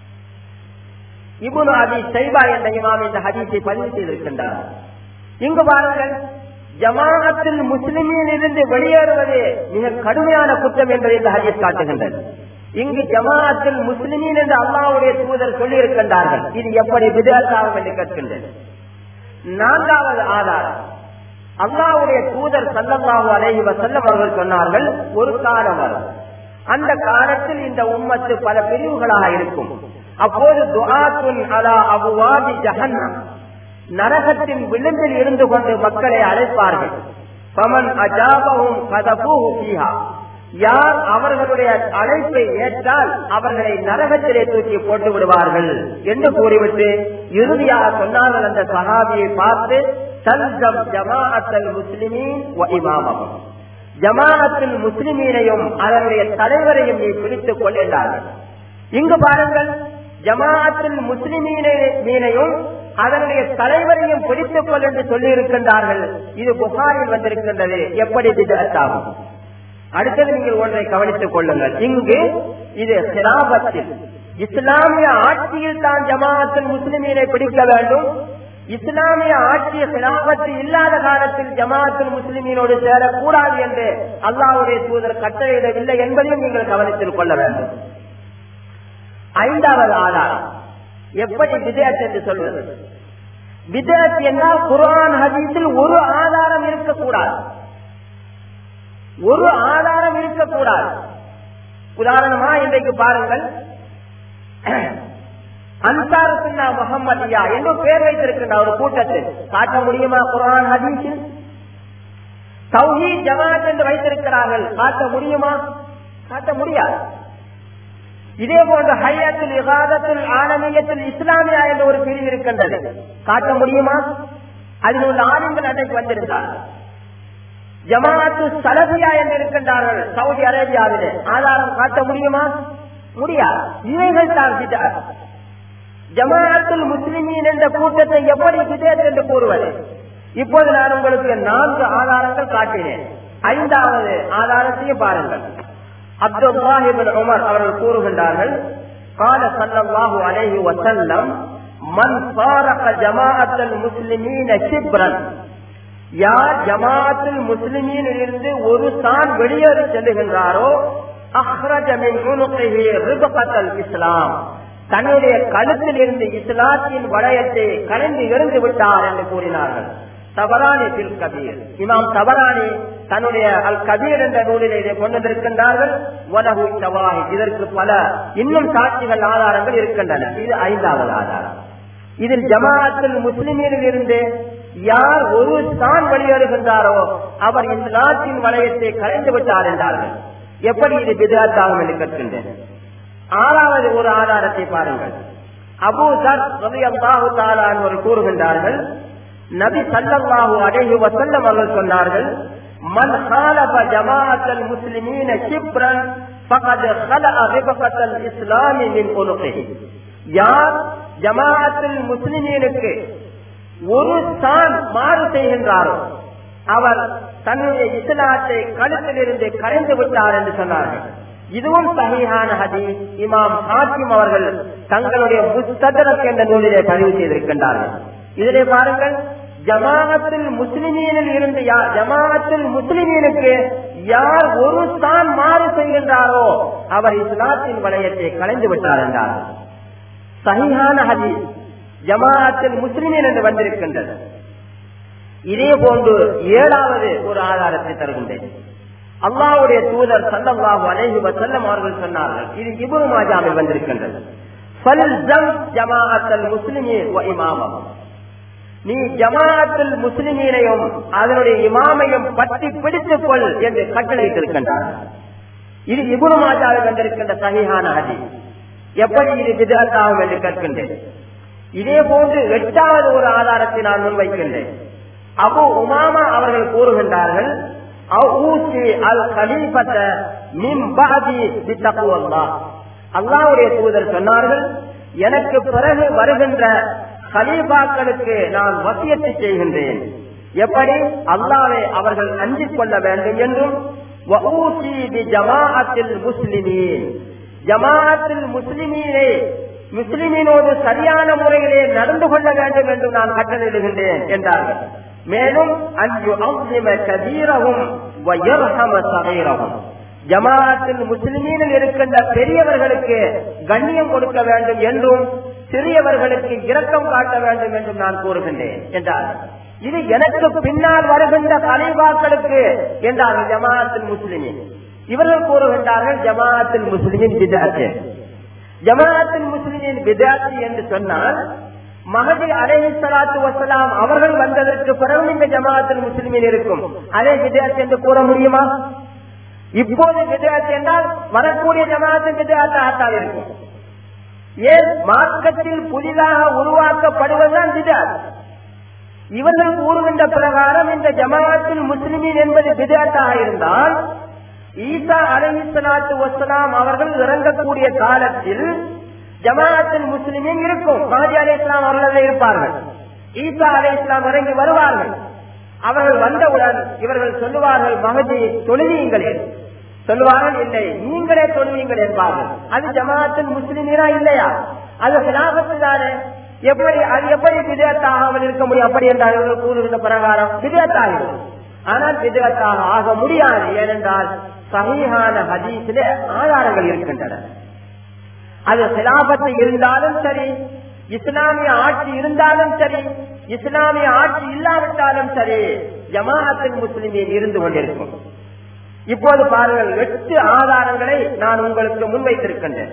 இபுன் அபி சைபா என்ற இமாம் இந்த ஹதீஸை பதிவு செய்திருக்கின்றார் இங்கு பாருங்கள் ஜமாஅத்தில் முஸ்லிமில் இருந்து வெளியேறுவது மிக கடுமையான குற்றம் என்பதை இந்த ஹதீஸ் காட்டுகின்றது இங்கு ஜமாஅத்தில் முஸ்லிமின் என்று அல்லாவுடைய தூதர் சொல்லியிருக்கின்றார்கள் இது எப்படி விதத்தாகும் என்று கேட்கின்றது நான்காவது ஆதாரம் அல்லாவுடைய தூதர் சல்லல்லாஹு அலைஹி வஸல்லம் அவர்கள் சொன்னார்கள் ஒரு காலம் வரும் அந்த காலத்தில் இந்த உம்மத்து பல பிரிவுகளாக இருக்கும் அப்போது துஆத்துன் அலா அபுவாதி ஜஹன்னம் நரகத்தின் விளிம்பில் இருந்து கொண்டு மக்களை அழைப்பார்கள் பமன் அஜாபவும் கதபூஹு ஃபீஹா யார் அவர்களுடைய அழைப்பை ஏற்றால் அவர்களை நரகத்திலே தூக்கி போட்டு விடுவார்கள் என்று கூறிவிட்டு இறுதியாக சொன்னார்கள் அந்த சகாபியை பார்த்து தல்ஜம் ஜமாஅத்தல் முஸ்லிமீன் இமாமம் ஜமாஅத்தில் முஸ்லிமீனையும் அதனுடைய தலைவரையும் நீ பிடித்துக் கொள்கின்றார்கள் இங்கு பாருங்கள் ஜமாஅத்தில் முஸ்லிமீனையும் அதனுடைய தலைவரையும் பிடித்துக் கொள் என்று சொல்லி இருக்கின்றார்கள் இது புகாரில் வந்திருக்கின்றது எப்படி விதத்தாகும் அடுத்தது நீங்கள் ஒன்றை கவனித்துக் கொள்ளுங்கள் இங்கு இது சிலாபத்தில் இஸ்லாமிய ஆட்சியில் தான் ஜமாஅத்தில் முஸ்லிமீனை பிடிக்க வேண்டும் இஸ்லாமிய ஆட்சிய சிலாபத்து இல்லாத காலத்தில் ஜமாஅத்தில் முஸ்லிமீனோடு சேரக்கூடாது என்று அல்லாவுடைய தூதர் கட்டளையிடவில்லை என்பதையும் நீங்கள் கவனித்துக் கொள்ள வேண்டும் ஐந்தாவது ஆதாரம் எப்படி விதேத் என்று சொல்வது விதேத் என்றால் குரான் ஹதீஸில் ஒரு ஆதாரம் இருக்கக்கூடாது ஒரு ஆதாரம் இருக்கக்கூடாது உதாரணமா இன்றைக்கு பாருங்கள் அன்சார் சுன்னா முகமதியா என்று பேர் வைத்திருக்கின்ற ஒரு கூட்டத்தில் காட்ட முடியுமா குரான் ஹதீஸில் சௌஹி ஜமாத் என்று வைத்திருக்கிறார்கள் காட்ட முடியுமா காட்ட முடியாது இதே போன்ற ஹையத்தில் இகாதத்தில் ஆனமியத்தில் இஸ்லாமியா என்ற ஒரு பிரிவு இருக்கின்றது காட்ட முடியுமா அதில் உள்ள ஆளுங்கள் அன்றைக்கு வந்திருந்தார்கள் ஜமாத்து சலபியா என்று இருக்கின்றார்கள் சவுதி அரேபியாவிலே ஆதாரம் காட்ட முடியுமா முடியாது இவைகள் தான் விதாத் ஜமாத்துல் முஸ்லிமீன் என்ற கூட்டத்தை எப்படி விதேத் என்று கூறுவது இப்போது நான் உங்களுக்கு நான்கு ஆதாரங்கள் காட்டினேன் ஐந்தாவது ஆதாரத்தையும் பாருங்கள் அப்துல்லாஹிபின் உமர் அவர்கள் கூறுகின்றார்கள் قال صلى الله عليه وسلم من فارق جماعة المسلمين شبرا யார் ஜமாஅத்தில் முஸ்லிமீனில் இருந்து ஒரு தான் வெளியேறி செல்லுகின்றாரோ இஸ்லாம் தன்னுடைய கழுத்தில் இருந்து இஸ்லாத்தின் வளையத்தை கலைந்து எறிந்து விட்டார் என்று கூறினார்கள் தவறானி பில் கபீர் இமாம் தவறானி தன்னுடைய அல் கபீர் என்ற நூலில் இதை கொண்டிருக்கின்றார்கள் உலகு தவாஹி இதற்கு பல இன்னும் சாட்சிகள் ஆதாரங்கள் இருக்கின்றன இது ஐந்தாவது ஆதாரம் இதில் ஜமாஅத்தில் முஸ்லிமில் இருந்து யார் ஒரு தான் வெளியேறுகின்றாரோ அவர் இந்த நாட்டின் வளையத்தை கலைந்து விட்டார் என்றார்கள் எப்படி இது விதாத்தாகும் என்று கேட்கின்றேன் ஆறாவது ஒரு ஆதாரத்தை பாருங்கள் அபூ தர் ரலியல்லாஹு தஆலா அன்ஹு கூறுகின்றார்கள் நபி ஸல்லல்லாஹு அலைஹி வஸல்லம் அவர்கள் சொன்னார்கள் மன் خالف جماعه المسلمين شبرا فقد خلع ربقه الاسلام من عنقه யார் ஜமாஅத்துல் முஸ்லிமீனுக்கு ஒரு தான் மாறு செய்கின்றாரோ அவர் தன்னுடைய இஸ்லாத்தை கழுத்திலிருந்து கரைந்து விட்டார் என்று சொன்னார்கள் இதுவும் சகிஹான ஹதீஸ் இமாம் ஹாக்கிம் அவர்கள் தங்களுடைய முஸ்தரக் என்ற நூலிலே பதிவு செய்திருக்கின்றார்கள் இதிலே பாருங்கள் ஜமாஅத்தில் முஸ்லிமீனில் இருந்து யார் ஜமாஅத்தில் முஸ்லிமீனுக்கு யார் ஒரு தான் மாறு செய்கின்றாரோ அவர் இஸ்லாத்தின் வளையத்தை கலைந்து விட்டார் என்றார்கள் சகிஹான ஹதீஸ் ஜமாஅத்தில் முஸ்லிமீன் என்று வந்திருக்கின்றது இதே போன்று ஏழாவது ஒரு ஆதாரத்தை தருகின்றேன் அல்லாவுடைய தூதர் சல்லல்லாஹு அலைஹி வஸல்லம் அவர்கள் சொன்னார்கள் இது இப்னு மாஜாவில் வந்திருக்கின்றது ஃபல்ஸம் ஜமாஅத்தல் முஸ்லிமீன் வ இமாமம் நீ ஜமாஅத்துல் முஸ்லிமீனையும் அதனுடைய இமாமையும் பற்றி பிடித்துக் கொள் என்று கட்டளையிட்டிருக்கின்றார் இது இப்னு மாஜாவில் வந்திருக்கின்ற சஹீஹான ஹதீஸ் எப்படி இது விதத்தாகும் என்று கேட்கின்றேன் இதே போன்று எட்டாவது ஒரு ஆதாரத்தை நான் முன்வைக்கின்றேன் அபு உமாமா அவர்கள் கூறுகின்றார்கள் அல்லாவுடைய தூதர் சொன்னார்கள் எனக்கு பிறகு வருகின்ற கலீபாக்களுக்கு நான் வசியத்தை செய்கின்றேன் எப்படி அல்லாவை அவர்கள் அஞ்சிக் கொள்ள வேண்டும் என்றும் ஜமாஅத்தில் முஸ்லிமீன் ஜமாஅத்தில் முஸ்லிமீனை முஸ்லிமினோடு சரியான முறையிலே நடந்து கொள்ள வேண்டும் என்று நான் கட்டளையிடுகின்றேன் என்றார்கள் மேலும் அஞ்சு அவ்லிம கபீரகும் சகைரகும் ஜமாஅத்தில் முஸ்லிமீனில் இருக்கின்ற பெரியவர்களுக்கு கண்ணியம் கொடுக்க வேண்டும் என்றும் சிறியவர்களுக்கு இரக்கம் காட்ட வேண்டும் என்றும் நான் கூறுகின்றேன் என்றார்கள் இது எனக்கு பின்னால் வருகின்ற கலைவாக்களுக்கு என்றார்கள் ஜமாஅத்தில் முஸ்லிமின் இவர்கள் கூறுகின்றார்கள் ஜமாஅத்தில் முஸ்லிமின் விதாத்து ஜமாஅத்தில் முஸ்லிமின் விதாத்து என்று சொன்னால் மகதி அலைஹி சலாத்து வசலாம் அவர்கள் வந்ததற்கு பிறகு இந்த ஜமாஅத்தில் முஸ்லிமின் இருக்கும் அதே விதாத் என்று கூற முடியுமா இப்போது விதாத் என்றால் வரக்கூடிய ஜமாஅத்தின் விதாத்தாக இருக்கும் ஏன் மார்க்கத்தில் புதிதாக உருவாக்கப்படுவதுதான் விதாத் இவர்கள் கூறுகின்ற பிரகாரம் இந்த ஜமாஅத்தில் முஸ்லிமின் என்பது விதாத்தாக இருந்தால் ஈசா அலைஹிஸ்லாத்து வசலாம் அவர்கள் இறங்கக்கூடிய காலத்தில் ஜமாஅத்தில் முஸ்லிமின் இருக்கும் மஹதி அலி இஸ்லாம் அவர்கள் இருப்பார்கள் ஈசா அலி இஸ்லாம் இறங்கி வருவார்கள் அவர்கள் வந்தவுடன் இவர்கள் சொல்லுவார்கள் மகதி தொழுவீங்களே சொல்லுவார்கள் இல்லை நீங்களே தொழுவீங்கள் என்பார்கள் அது ஜமாஅத்தில் முஸ்லிமீனா இல்லையா அது கிலாபத்து தானே எப்படி அது எப்படி விதத்தாகாமல் இருக்க முடியும் அப்படி என்றார்கள் கூறுகின்ற பிரகாரம் விதத்தாகும் ஆனால் விதத்தாக ஆக முடியாது ஏனென்றால் சகிஹான ஹதீஸிலே ஆதாரங்கள் இருக்கின்றன அது சிலாபத்து இருந்தாலும் சரி இஸ்லாமிய ஆட்சி இருந்தாலும் சரி இஸ்லாமிய ஆட்சி இல்லாவிட்டாலும் சரி ஜமாஅத்தின் முஸ்லிமில் இருந்து கொண்டிருக்கும் இப்போது பாருங்கள் எட்டு ஆதாரங்களை நான் உங்களுக்கு முன்வைத்திருக்கின்றேன்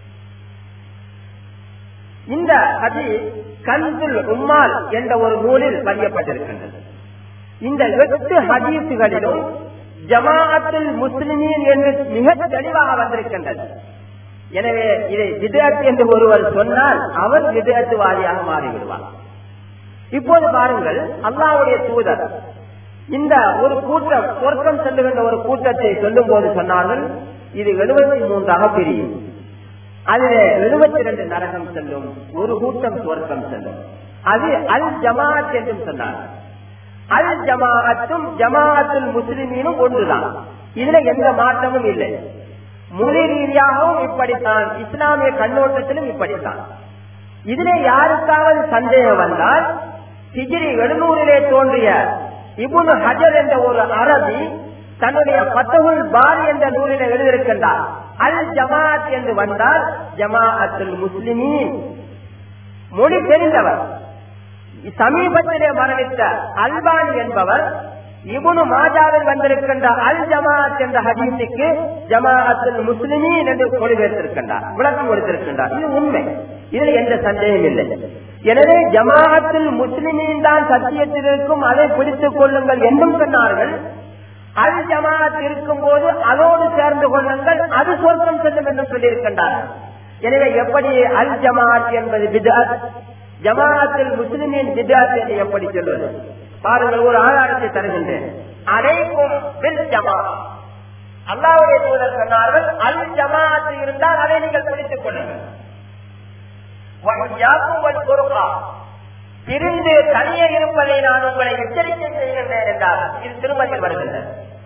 இந்த ஹதி கன்சுல் உம்மால் என்ற ஒரு நூலில் பதியப்பட்டிருக்கின்றது இந்த எட்டு ஹதீசுகளிலும் ஜமாஅத்துல் முஸ்லிமீன் என்று மிக தெளிவாக வந்திருக்கின்றது எனவே இதை விதத் என்று ஒருவர் சொன்னால் அவர் விதத்துவாதியாக மாறிவிடுவார் இப்போது பாருங்கள் அல்லாவுடைய தூதர் இந்த ஒரு கூட்டம் சொர்க்கம் செல்லுகின்ற ஒரு கூட்டத்தை சொல்லும் போது சொன்னார்கள் இது எழுபத்தி மூன்றாக பிரியும் அதில் எழுபத்தி இரண்டு நரகம் செல்லும் ஒரு கூட்டம் சொர்க்கம் செல்லும் அது அல் ஜமாத் என்றும் சொன்னார்கள் அல் ஜமாஅத்தும் ஜமாஅத்துல் முஸ்லிமீனும் ஒன்றுதான் இதுல எந்த மாற்றமும் இல்லை மொழி ரீதியாகவும் இப்படித்தான் இஸ்லாமிய கண்ணோட்டத்திலும் இப்படித்தான் இதிலே யாருக்காவது சந்தேகம் வந்தால் ஹிஜிரி எழுநூறிலே தோன்றிய இபுனு ஹஜர் என்ற ஒரு அரபி தன்னுடைய பத்தகுல் பாரி என்ற நூலில் எழுதியிருக்கின்றார் அல் ஜமாத் என்று வந்தால் ஜமாஅத்துல் முஸ்லிமீன் மொழி தெரிந்தவர் சமீபத்திலே மரணித்த அல்பானி என்பவர் இபுனு மாஜாவில் வந்திருக்கின்ற அல் ஜமாத் என்ற ஹதீஸுக்கு ஜமாஅத்துல் முஸ்லிமீன் என்று மொழிபெயர்த்திருக்கின்றார் விளக்கம் கொடுத்திருக்கின்றார் இது உண்மை இதில் எந்த சந்தேகம் இல்லை எனவே ஜமாஅத்தில் முஸ்லிமின் தான் சத்தியத்தில் இருக்கும் அதை பிடித்துக் கொள்ளுங்கள் என்றும் சொன்னார்கள் அல் ஜமாஅத் இருக்கும் போது அதோடு சேர்ந்து கொள்ளுங்கள் அது சொர்க்கம் செல்லும் என்று சொல்லியிருக்கின்றார்கள் எனவே எப்படி அல் ஜமாஅத் என்பது பிதாத் ஜமாஅத்தில் முஸ்லிமின் பிதாத் என்று எப்படி சொல்வது பாருங்கள் ஒரு ஆதாரத்தை தருகின்றேன் அனைக்கும் பில் ஜமாஅத் அல்லாவுடைய தூதர் சொன்னார்கள் அல் ஜமாஅத் இருந்தால் அதை நீங்கள் பிடித்துக் கொள்ளுங்கள் பிரிந்து தனியே இருப்பதை நான் உங்களை எச்சரிக்கை செய்கின்றேன் என்றார் இது திருமதியில் வருகின்றது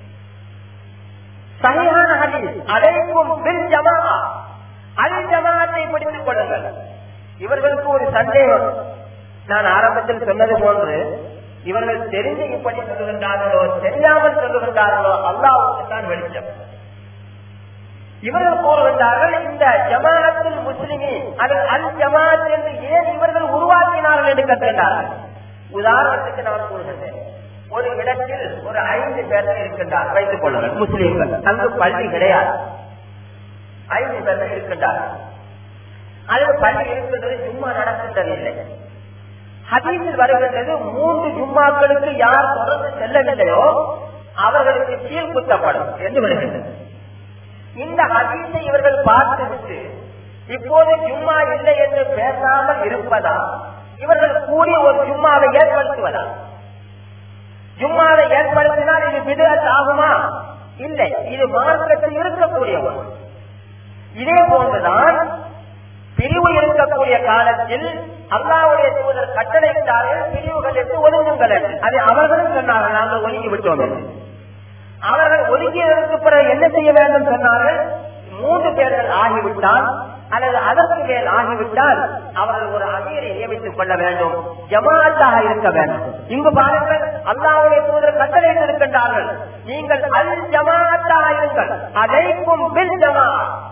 சரியான ஹதீஸ் அழைக்கும் பில் ஜமா அல் ஜமாத்தை பிடித்துக் கொள்ளுங்கள் இவர்களுக்கு ஒரு சந்தேகம் நான் ஆரம்பத்தில் சொன்னது போன்று இவர்கள் தெரிந்து இப்படி சொல்லுகின்றார்களோ தெரியாமல் சொல்லுகின்றார்களோ அல்லாவுக்கு தான் வெளிச்சம் இவர்கள் கூறுகின்றார்கள் இந்த ஜமாஅத்தில் முஸ்லிமி அது அல் ஜமாத் என்று ஏன் இவர்கள் உருவாக்கினார்கள் என்று கற்றுகின்றார்கள் உதாரணத்துக்கு நான் கூறுகின்றேன் ஒரு இடத்தில் ஒரு ஐந்து பேர் இருக்கின்றார் வைத்துக் கொள்ளுங்கள் முஸ்லீம்கள் அங்கு பள்ளி கிடையாது ஐந்து பேர் இருக்கின்றார்கள் அது பள்ளி இருக்கின்றது சும்மா நடக்கின்றதில்லை ஹதீஸில் வருகின்றது மூன்று ஜும்மாக்களுக்கு யார் தொடர்ந்து செல்லவில்லையோ அவர்களுக்கு சீல் குத்தப்படும் என்று வருகின்றது இந்த ஹதீஸை இவர்கள் பார்த்துவிட்டு இப்போது ஜும்மா இல்லை என்று பேசாமல் இருப்பதா இவர்கள் கூடிய ஒரு ஜும்மாவை ஏற்படுத்துவதா ஜும்மாவை ஏற்படுத்தினால் இது விதத் ஆகுமா இல்லை இது மார்க்கத்தில் இருக்கக்கூடிய ஒன்று இதே போன்றுதான் பிரிவு இருக்கக்கூடிய காலத்தில் அல்லாவுடைய தூதர் கட்டளையிட்டார்கள் பிரிவுகள் என்று ஒதுங்குங்கள் என்று அதை அவர்களும் சொன்னார்கள் நாங்கள் ஒதுங்கி விட்டோம் என்று அவர்கள் ஒதுங்கியதற்கு பிறகு என்ன செய்ய வேண்டும் சொன்னார்கள் மூன்று பேர்கள் ஆகிவிட்டால் அல்லது அதற்கு மேல் ஆகிவிட்டால் அவர்கள் ஒரு அமீரை நியமித்துக் கொள்ள வேண்டும் ஜமாத்தாக இருக்க வேண்டும் இங்கு பாருங்கள் அல்லாவுடைய தூதர் கட்டளையிட்டு இருக்கின்றார்கள் நீங்கள் அல் ஜமாத்தாக இருங்கள் அதைக்கும் பில் ஜமா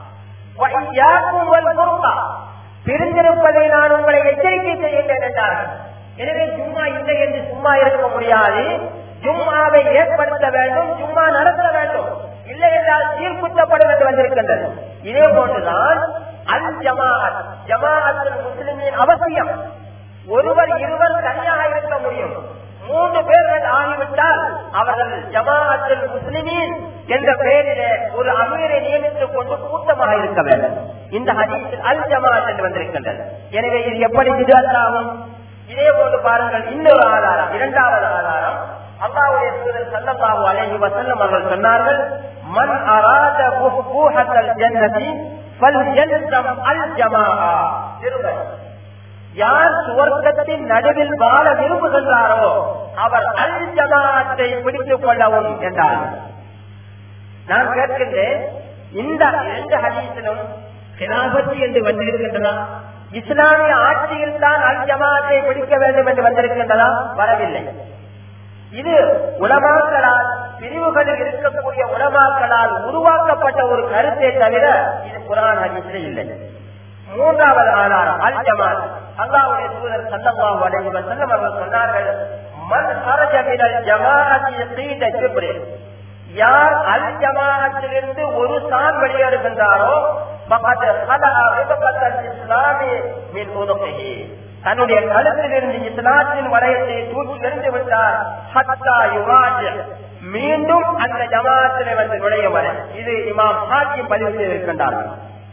பிரிந்திருப்பதை நான் உங்களை எச்சரிக்கை செய்கின்றேன் என்றார்கள் எனவே சும்மா இல்லை என்று சும்மா இருக்க முடியாது ஜும்மாவை ஏற்படுத்த வேண்டும் ஜும்மா நடத்த வேண்டும் இல்லை என்றால் சீர்குத்தப்படும் என்று வந்திருக்கின்றது இதே போன்றுதான் அல் ஜமாத் ஜமாஅத்தில் முஸ்லிமின் அவசியம் ஒருவர் இருவர் தனியாக இருக்க முடியும் மூன்று பேர்கள் ஆகிவிட்டால் அவர்கள் ஜமாஅத்தில் முஸ்லிமின் என்ற பெயரிலே ஒரு அமீரை நியமித்துக் கொண்டு கூட்டமாக இருக்க வேண்டும் இந்த ஹதீஸில் அல் ஜமாத் என்று வந்திருக்கின்றது எனவே இது எப்படி விதாத்தாகும் இதே போன்று பாருங்கள் இன்னொரு ஆதாரம் இரண்டாவது ஆதாரம் அல்லாவுடைய தூதர் சல்லல்லாஹு அலைஹி வஸல்லம் அவர்கள் சொன்னார்கள் மன் அராத புஹூஹத்தல் ஜன்னதி ஃபல்யல்தம் அல் ஜமாஆ திருமணம் யார் சுவர்க்கத்தின் நடுவில் வாழ விரும்புகின்றாரோ அவர் அல் ஜமாத்தை பிடித்துக் கொள்ளவும் என்றார் நான் கேட்கின்றேன் இந்த இரண்டு ஹதீஸிலும் கிலாபத்தி என்று வந்திருக்கின்றதா இஸ்லாமிய ஆட்சியில் தான் அல் ஜமாத்தை பிடிக்க வேண்டும் என்று வந்திருக்கின்றதா வரவில்லை இது உலமாக்களால் பிரிவுகளில் இருக்கக்கூடிய உலமாக்களால் உருவாக்கப்பட்ட ஒரு கருத்தை தவிர இது குரான் ஹதீஸில் இல்லை மூன்றாவது ஆதாரம் அல் ஜமாத் அல்லாவுடைய தூதர் சல்லல்லாஹு அலைஹி வஸல்லம் அவர்கள் சொன்னார்கள் மன் ஹரஜ மினல் ஜமாஅத்தி கீத ஜிப்ரில் யார் அல் ஜமாஅத்திலிருந்து ஒரு சான் வெளியேறுகின்றாரோ ஃபகத் ஹலா ரிபகத்தல் இஸ்லாமி மின் உனுகிஹி தன்னுடைய கழுத்திலிருந்து இஸ்லாத்தின் வளையத்தை தூக்கி எறிந்து விட்டார் ஹத்தா யுராஜ் மீண்டும் அந்த ஜமாத்திலே வந்து நுழைய வரை இது இமாம் ஹாக்கி பதிவு செய்திருக்கின்றார்கள்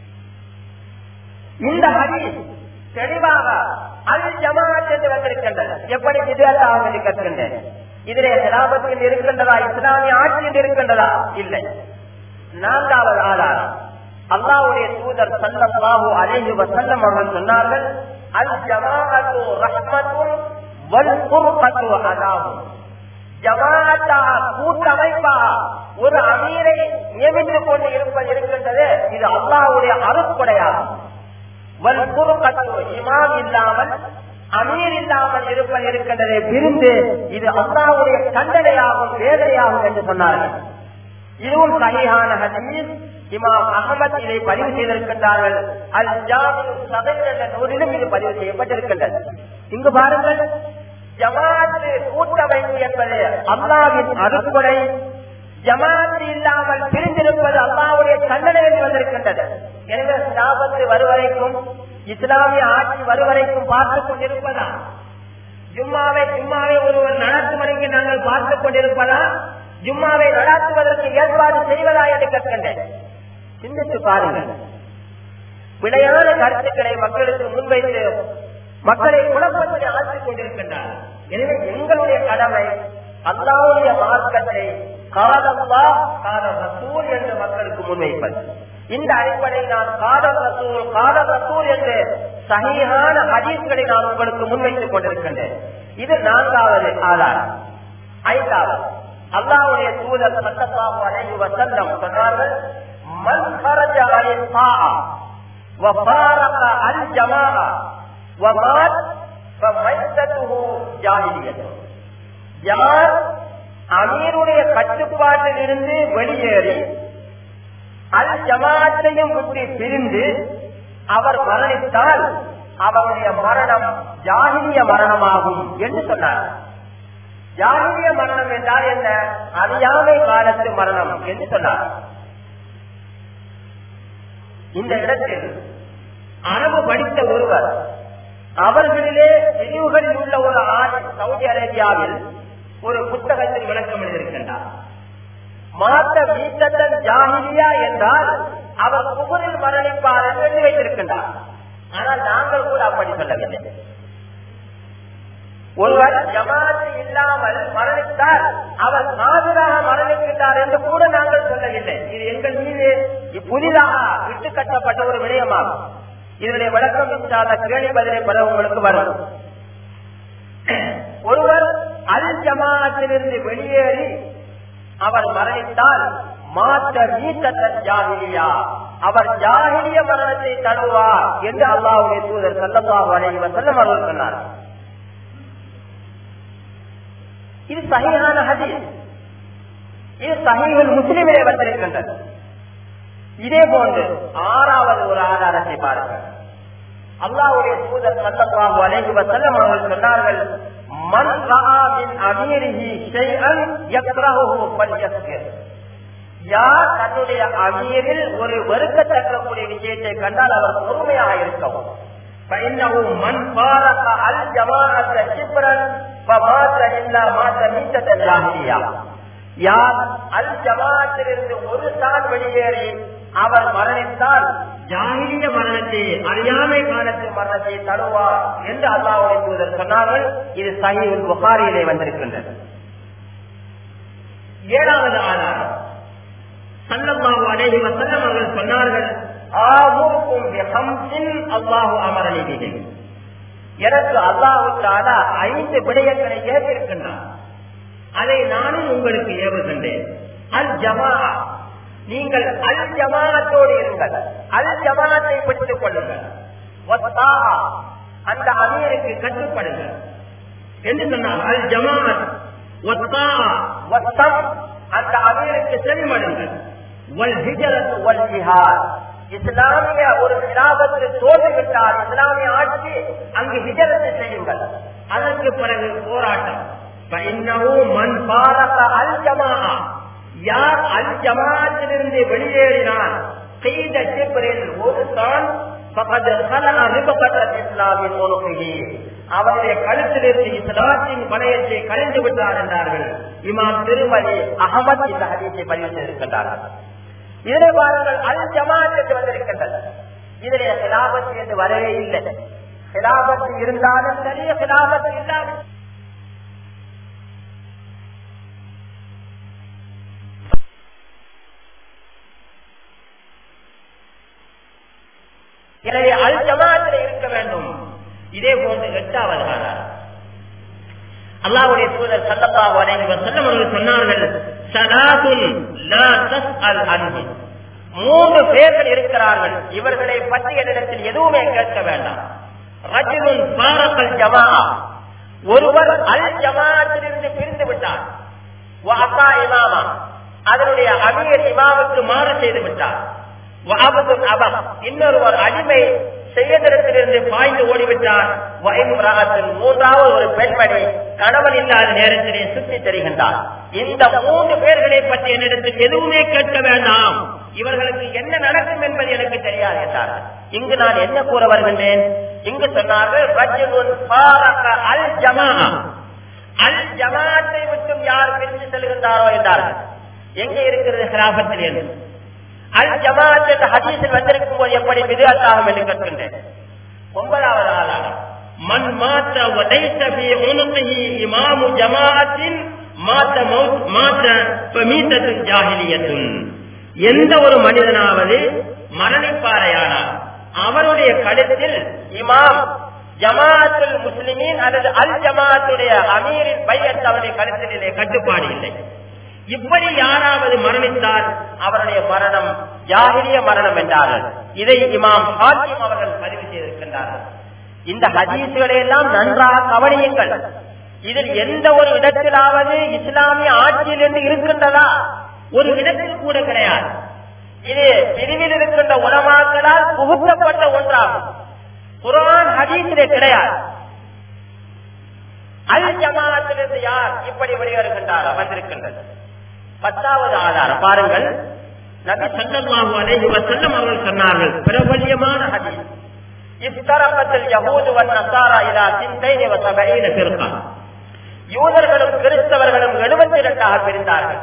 இந்த ஹதீஸ் தெளிவாக அல் ஜமாத் என்று வந்திருக்கின்றது எப்படி விதத்தாக என்று கற்கின்றேன் இதிலே சிலாபத்தில் இருக்கின்றதா இஸ்லாமிய ஆட்சியில் இருக்கின்றதா இல்லை நான்காவது ஆதாரம் அல்லாவுடைய தூதர் சல்லல்லாஹு அலைஹி வஸல்லம் அவர்கள் சொன்னார்கள் அல் ஜமாஅத்து ரஹ்மத்துன் வல் குர்பத்து அதாவும் ஜமாஅத்தாக கூட்டமைப்பாக ஒரு அமீரை நியமித்துக் கொண்டு இருப்பது இருக்கின்றது இது அல்லாவுடைய அருட்கொடையாகும் வல் குறுக்கத்து இமாம் இல்லாமல் அமீர் இல்லாமல் இருப்பது இருக்கின்றதை பிரிந்து இது அல்லாவுடைய கண்டனையாகும் வேதனையாகும் என்று சொன்னார்கள் இதுவும் சகிஹான ஹதீஸ் இமாம் அகமத் இதை பதிவு செய்திருக்கின்றார்கள் அல் ஜாமில் சபையில் என்ற நூலிலும் இது பதிவு செய்யப்பட்டிருக்கின்றது இங்கு பாருங்கள் ஜமாத்து கூட்டமைப்பு என்பது அல்லாவின் அருக்குடை ஜமாத்து இல்லாமல் பிரிந்திருப்பது அல்லாவுடைய தண்டனை என்று வந்திருக்கின்றது எனவே ஸ்தாபத்து வருவரைக்கும் இஸ்லாமிய ஆட்சி வருவரைக்கும் பார்த்துக் கொண்டிருப்பதா ஜும்மாவை ஜும்மாவை ஒருவர் நடத்தும் வரைக்கும் நாங்கள் பார்த்துக் கொண்டிருப்பதா ஜும்மாவை நடாத்துவதற்கு ஏற்பாடு செய்வதா என்று கேட்கின்றேன் சிந்தித்து பாருங்கள் விளையான கருத்துக்களை மக்களுக்கு முன்வைத்து மக்களை குழப்பத்தில் ஆற்றிக் கொண்டிருக்கின்றார் எனவே எங்களுடைய கடமை அல்லாவுடைய மார்க்கத்தை காலல்லா கால ரசூல் என்று மக்களுக்கு முன்வைப்பது இந்த அடிப்படை நான் காதல் ரசூல் காதல் ரசூல் என்று சகியான ஹதீஸ்களை நான் உங்களுக்கு முன்வைத்துக் கொண்டிருக்கின்றேன் இது நான்காவது ஆதாரம் ஐந்தாவது அல்லாவுடைய தூதர் சட்டத்தாவு அலைவு வசந்தம் சொன்னார்கள் மண் கரஜ அலின் وفارق الجماعة ومات فميتته جاهلية யார் அமீருடைய கட்டுப்பாட்டில் இருந்து வெளியேறி அல் ஜமாத்தையும் விட்டு பிரிந்து அவர் மரணித்தால் அவருடைய மரணம் ஜாகிரிய மரணமாகும் என்று சொன்னார் ஜாகிரிய மரணம் என்றால் என்ன அறியாமை காலத்து மரணம் என்று சொன்னார் இந்த இடத்தில் அரபு படித்த ஒருவர் அவர்களிலே பிரிவுகளில் உள்ள ஒரு ஆண் சவுதி அரேபியாவில் ஒரு புத்தகத்தில் விளக்கம் எழுதியிருக்கின்றார் மாத்த வீட்டத்தன் ஜாகிலியா என்றால் அவர் புகழில் மரணிப்பார் என்று எழுதி வைத்திருக்கின்றார் ஆனால் நாங்கள் கூட அப்படி சொல்லவில்லை ஒருவர் ஜமாத்து இல்லாமல் மரணித்தால் அவர் மாதிராக மரணிக்கின்றார் என்று கூட நாங்கள் சொல்லவில்லை இது எங்கள் மீது புதிதாக விட்டு கட்டப்பட்ட ஒரு விடயமாகும் இதனுடைய விளக்கம் இன்றாத கேள்வி பதிலை பல உங்களுக்கு வரும் ஒருவர் அல் ஜமாத்திலிருந்து வெளியேறி அவர் மரணித்தால் மாற்ற நீட்டத்தன் ஜாகிலியா அவர் ஜாகிலிய மரணத்தை தழுவார் என்று அல்லாவுடைய தூதர் சல்லல்லாஹு அலைஹி வஸல்லம் அவர்கள் சொன்னார் இது சகியான ஹதீஸ் இது சகிகள் முஸ்லிமிலே வந்திருக்கின்றது இதே போன்று ஆறாவது ஒரு ஆதாரத்தை பாருங்கள் அல்லாவுடைய தூதர் சல்லல்லாஹு அலைஹி வஸல்லம் அவர்கள் சொன்னார்கள் மன் ரஆ மின் அமீரிஹி ஷைஅன் யக்ரஹுஹு ஃபல்யஸ்பிர் யார் தன்னுடைய அமீரில் ஒரு வெறுக்கத்தக்கக்கூடிய விஷயத்தை கண்டால் அவர் பொறுமையாக இருக்கவும் فإنه من فارق الجماعة شبرا فمات إلا مات ميتة جاهلية யார் அல் ஜமாத்திலிருந்து ஒரு தான் வெளியேறி அவர் மரணித்தால் ஜாகிரிய மரணத்தை அறியாமை காலத்து மரணத்தை தருவார் என்று அல்லாவுடைய தூதர் சொன்னார்கள் இது சஹீல் புகாரியிலே வந்திருக்கின்றது ஏழாவது ஆதாரம் சல்லல்லாஹு அலைஹி வஸல்லம் அவர்கள் சொன்னார்கள் ஆவுக்கும் பிஹம்சின் அல்லாஹு அமரணிதிலே எனக்கு அல்லாஹு தஆலா ஐந்து விடயங்களை ஏற்றிருக்கின்றார் அதை நானும் உங்களுக்கு ஏவுகின்றேன் அல் ஜமா நீங்கள் அல் ஜமானத்தோடு இருங்கள் அல் ஜமானத்தை பிடித்துக் கொள்ளுங்கள் அந்த அமீருக்கு கட்டுப்படுங்கள் என்று சொன்னார் அல் ஜமாத் அந்த அமீருக்கு செவிமடுங்கள் இஸ்லாமிய ஒரு கிராபத்து தோன்றிவிட்டால் இஸ்லாமிய ஆட்சி அங்கு ஹிஜரத்தை செய்யுங்கள் அதற்கு பிறகு போராட்டம் மண் பாரத அல் ஜமா யார் அல் ஜமாத்திலிருந்து வெளியேறினார் செய்த சிப்பரில் ஒரு தான் அவருடைய கழுத்திலிருந்து இஸ்லாத்தின் வளையத்தை கலைந்து விட்டார் என்றார்கள் இமாம் திருமதி அகமது இந்த ஹதீஸை பதிவு செய்திருக்கின்றார்கள் இதனை பாருங்கள் அல் ஜமாத்துக்கு வந்திருக்கின்றது இதனை சிலாபத்து என்று வரவே இல்லை சிலாபத்து இருந்தாலும் சரி சிலாபத்து இல்லாமல் எனவே அல் ஜமாத்தில் இருக்க வேண்டும் இதே போன்று எட்டாவது ஆதாரம் அல்லாவுடைய தூதர் சல்லல்லாஹு அலைஹி வஸல்லம் அவர்கள் சொன்னார்கள் சலாத்துன் லா தஸ்அல் அன்ஹு மூன்று பேர்கள் இருக்கிறார்கள் இவர்களை பற்றி என்னிடத்தில் எதுவுமே கேட்க வேண்டாம் ரஜுலுன் ஃபாரகல் ஜமாஅ ஒருவர் அல் ஜமாஅத்திலிருந்து பிரிந்து விட்டார் வஅதா இமாமா அதனுடைய அமீர் இமாமுக்கு மாறு செய்து விட்டார் இன்னொருவர் அடிமை செய்யத்திடத்திலிருந்து பாய்ந்து ஓடிவிட்டார் வயமுராகத்தில் மூன்றாவது ஒரு பெண்மணி கணவன் இல்லாத நேரத்திலே சுற்றி தெரிகின்றார் இந்த மூன்று பேர்களை பற்றி என்னிடத்தில் எதுவுமே கேட்க வேண்டாம் இவர்களுக்கு என்ன நடக்கும் என்பது எனக்கு தெரியாது என்றார் இங்கு நான் என்ன கூற வருகின்றேன் இங்கு சொன்னார்கள் ரஜுலுன் ஃபாரக அல் ஜமாஅ. அல் ஜமாத்தை விட்டும் யார் பிரிந்து செல்கின்றாரோ என்றார்கள் எங்கே இருக்கிறது கிராபத்தில் என்று அல் ஜமாத் என்ற ஹதீஸில் வந்திருக்கும் போது எப்படி விதியாத்தாகும் என்று கேட்கின்றேன் ஒன்பதாவது ஆளாக மன் மாத்த வதைத்த பி உனுகிஹி இமாமு ஜமாஅத்தின் மாத்த மௌத் மாத்த ஃபமீத்தத்துன் ஜாஹிலியத்துன் எந்த ஒரு மனிதனாவது மரணிப்பாரையானார் அவருடைய கழுத்தில் இமாம் ஜமாத்துல் முஸ்லிமீன் அல்லது அல் ஜமாத்துடைய அமீரின் பையத் அவருடைய கருத்திலே கட்டுப்பாடு இல்லை இப்படி யாராவது மரணித்தால் அவருடைய மரணம் ஜாகிரிய மரணம் என்றார்கள் இதை இமாம் ஹாக்கிம் அவர்கள் பதிவு செய்திருக்கின்றார்கள் இந்த ஹதீசுகளை எல்லாம் நன்றாக கவனியுங்கள் இதில் எந்த ஒரு இடத்திலாவது இஸ்லாமிய ஆட்சியில் என்று இருக்கின்றதா ஒரு இடத்தில் கூட கிடையாது இது பிரிவில் இருக்கின்ற உலமாக்களால் புகுத்தப்பட்ட ஒன்றாகும் குரான் ஹதீஸிலே கிடையாது அல் ஜமாத்திலிருந்து யார் இப்படி வெளியேறுகின்றார் வந்திருக்கின்றது பத்தாவது ஆதாரம் பாருங்கள் நபி ஸல்லல்லாஹு அலைஹி வஸல்லம் அவர்கள் சொன்னார்கள் பிரபல்யமான ஹதீஸ் இஃப்தரகத்தில் யஹூது வன் நஸாரா இலா சிந்தைனி வ சபஈன ஃபிர்கா யூதர்களும் கிறிஸ்தவர்களும் 72 ஆக பிரிந்தார்கள்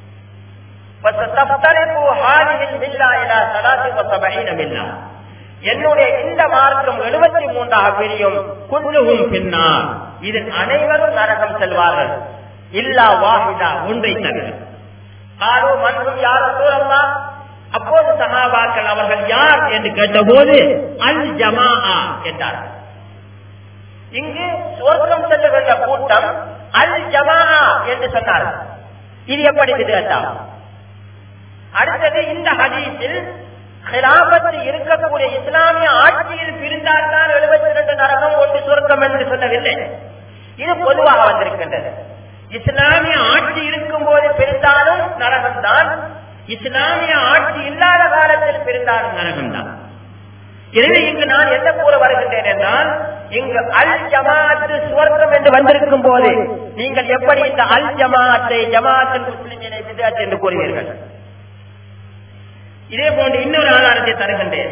وستفترق هذه الملة إلى 73 ملة என்னுடைய இந்த மார்க்கம் 73 ஆக பிரியும் குல்லுஹும் பின்னார் இதில் அனைவரும் நரகம் செல்வார்கள் இல்லா வாஹிதா ஒன்றை தவிர காலு மன்றும் யார் சூழல்லா அப்போது சஹாபாக்கள் அவர்கள் யார் என்று கேட்டபோது அல் ஜமாஆ என்றார்கள் இங்கு சுவர்க்கம் செல்லுகின்ற கூட்டம் அல் ஜமா என்று சொன்னார்கள் இது எப்படி விதத்தா அடுத்தது இந்த ஹதீஸில் ஹிலாபத்து இருக்கக்கூடிய இஸ்லாமிய ஆட்சியில் பிரிந்தால்தான் எழுபத்தி இரண்டு நரகம் ஒன்று சுருக்கம் என்று சொல்லவில்லை இது பொதுவாக வந்திருக்கின்றது இஸ்லாமிய ஆட்சி இருக்கும் போது பிரிந்தாலும் நரகம்தான் இஸ்லாமிய ஆட்சி இல்லாத காலத்தில் பிரிந்தாலும் நரகம்தான் எனவே இங்கு நான் என்ன கூற வருகின்றேன் என்றால் இங்கு அல் ஜமாத்து சுவர்க்கம் என்று வந்திருக்கும் போது நீங்கள் எப்படி இந்த அல் ஜமாத்தை ஜமாத்தில் முஸ்லிமினை விதாத் என்று கூறுவீர்கள் இதே போன்று இன்னொரு ஆதாரத்தை தருகின்றேன்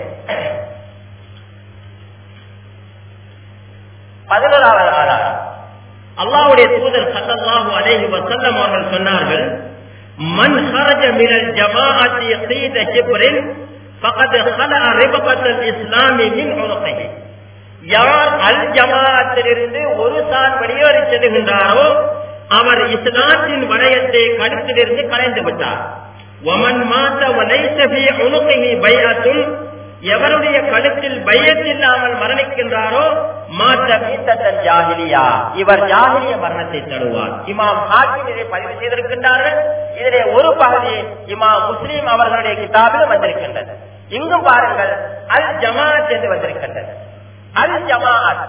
பதினோராவது ஆதாரம் அல்லாஹ்வுடைய தூதர் ஸல்லல்லாஹு அலைஹி வஸல்லம் அவர்கள் சொன்னார்கள் மன் خرج من الجماعة قيد شبر فقد خلع ربقة الإسلام من عنقه யார் அல் ஜமாத்திலிருந்து ஒரு சான் வெளியேறி செல்கின்றாரோ அவர் இஸ்லாத்தின் வளையத்தை கழுத்திலிருந்து கலைந்து விட்டார் ஒமன் மாத்த வலைத்த ஃபீ உனுகிஹி பைஅத்துன் எவருடைய கழுத்தில் பையத் இல்லாமல் மரணிக்கின்றாரோ மாத்த மீத்தத்தன் ஜாகிலியா இவர் ஜாகிலிய மரணத்தை தருவார் இமாம் ஹாக்கிம் இதை பதிவு செய்திருக்கின்றார்கள் இதிலே ஒரு பகுதி இமாம் முஸ்லீம் அவர்களுடைய கிதாபில் வந்திருக்கின்றது இங்கும் பாருங்கள் அல் ஜமாத் என்று வந்திருக்கின்றது அல் ஜமாத்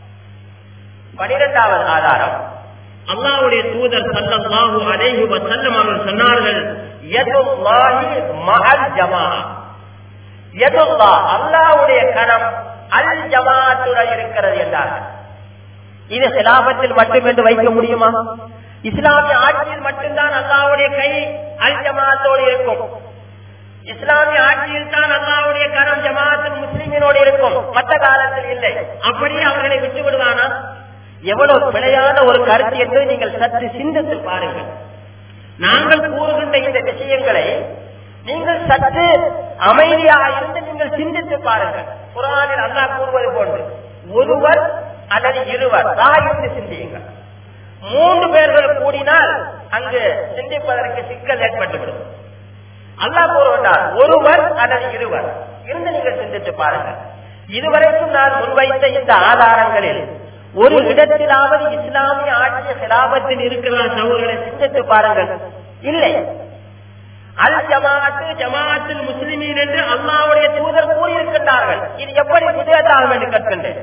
பனிரெண்டாவது ஆதாரம் அல்லாஹ்வுடைய தூதர் ஸல்லல்லாஹு அலைஹி வஸல்லம் அவர்கள் சொன்னார்கள் யதுல்லாஹி மஅல் ஜமாஅ யதுல்லா அல்லாஹ்வுடைய கரம் அல் ஜமாத்துடன் இருக்கிறது என்றார்கள் இது சிலாபத்தில் மட்டும் என்று வைக்க முடியுமா இஸ்லாமிய ஆட்சியில் மட்டும்தான் அல்லாஹ்வுடைய கை அல் ஜமாத்தோடு இருக்கும் இஸ்லாமிய ஆட்சியில் தான் அல்லாஹ்வுடைய கரம் ஜமாத்தில் முஸ்லிமினோடு இருக்கும் மற்ற காலத்தில் இல்லை அப்படியே அவர்களை விட்டு விடுவானா எவ்வளவு பிழையான ஒரு கருத்து என்று நீங்கள் சற்று சிந்தித்து பாருங்கள் நாங்கள் கூறுகின்ற இந்த விஷயங்களை நீங்கள் சற்று அமைதியாக இருந்து நீங்கள் சிந்தித்து பாருங்கள் குரானில் அல்லாஹ் கூறுவது போன்று ஒருவர் அல்லது இருவர் தாயிருந்து சிந்தியுங்கள் மூன்று பேர்கள் கூடினால் அங்கு சிந்திப்பதற்கு சிக்கல் ஏற்பட்டுவிடும் அல்லாஹ் கூறுகின்றார் ஒருவர் அல்லது இருவர் இருந்து நீங்கள் சிந்தித்து பாருங்கள் இதுவரைக்கும் நான் முன்வைத்த இந்த ஆதாரங்களில் ஒரு இடத்திலாவது இஸ்லாமிய ஆட்சி சிலாபத்தில் இருக்கிற சகோதரர்களை சிந்தித்து பாருங்கள் இல்லை அல் ஜமாத்து ஜமாத்தில் முஸ்லிமீன் என்று அல்லாவுடைய தூதர் கூறியிருக்கின்றார்கள் இது எப்படி விதேதாகும் என்று கேட்கின்றேன்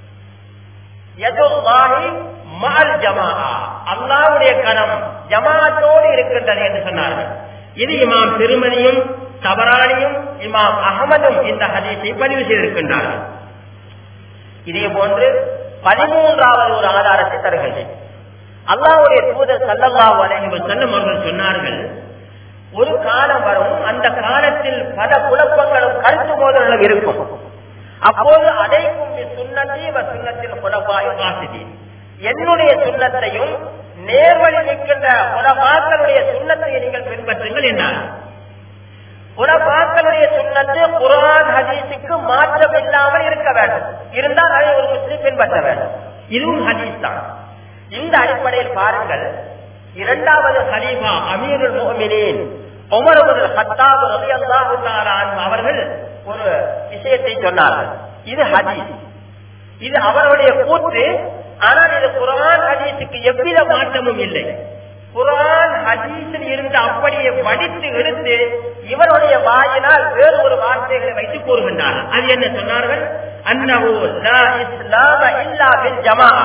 யதுல்லாஹி மஅல் ஜமாஅ அல்லாஹ்வுடைய கரம் ஜமாத்தோடு இருக்கின்றது என்று சொன்னார்கள் இது இமாம் திருமதியும் தபரானியும் இமாம் அகமதும் இந்த ஹதீஸை பதிவு செய்திருக்கின்றார்கள் இதே போன்று பதிமூன்றாவது ஒரு ஆதாரத்தை தருகின்றேன் அல்லாவுடைய தூதர் சல்லல்லாஹு அலைஹி வஸல்லம் அவர்கள் சொன்னார்கள் ஒரு காலம் வரும் அந்த காலத்தில் பல குழப்பங்களும் கருத்து மோதல்களும் இருக்கும் அப்போது அடைக்கும் சுண்ணத்தி சுண்ணத்தில் குலபாய் வாசிதி என்னுடைய சுண்ணத்தையும் நேர்வழி நிற்கின்ற குலபாக்களுடைய சுண்ணத்தை நீங்கள் பின்பற்றுங்கள் என்றார் குலபாக்களுடைய சுண்ணத்து குரான் ஹதீஸுக்கு மாற்றம் இல்லாமல் இருக்க வேண்டும் இருந்தால் அதை ஒரு முஸ்லிம் பின்பற்ற வேண்டும் இதுவும் ஹதீஸ் தான் இந்த அடிப்படையில் பாருங்கள் இரண்டாவது ஹலீஃபா அமீருல் முஹ்மினீன் உமர் இப்னு கத்தாப் ரலியல்லாஹு தஆலா அன்ஹு அவர்கள் ஒரு விஷயத்தை சொன்னார்கள் இது ஹதீஸ் இது அவருடைய கூற்று ஆனால் இது குரான் ஹதீஸுக்கு எவ்வித மாற்றமும் இல்லை குரான் ஹதீஸில் இருந்து அப்படியே படித்து எடுத்து இவருடைய வாயினால் வேறு ஒரு வார்த்தைகளை வைத்து கூறுகின்றார் அது என்ன சொன்னார்கள் அன்னஹு லா இஸ்லாம இல்லா பில் ஜமாஅ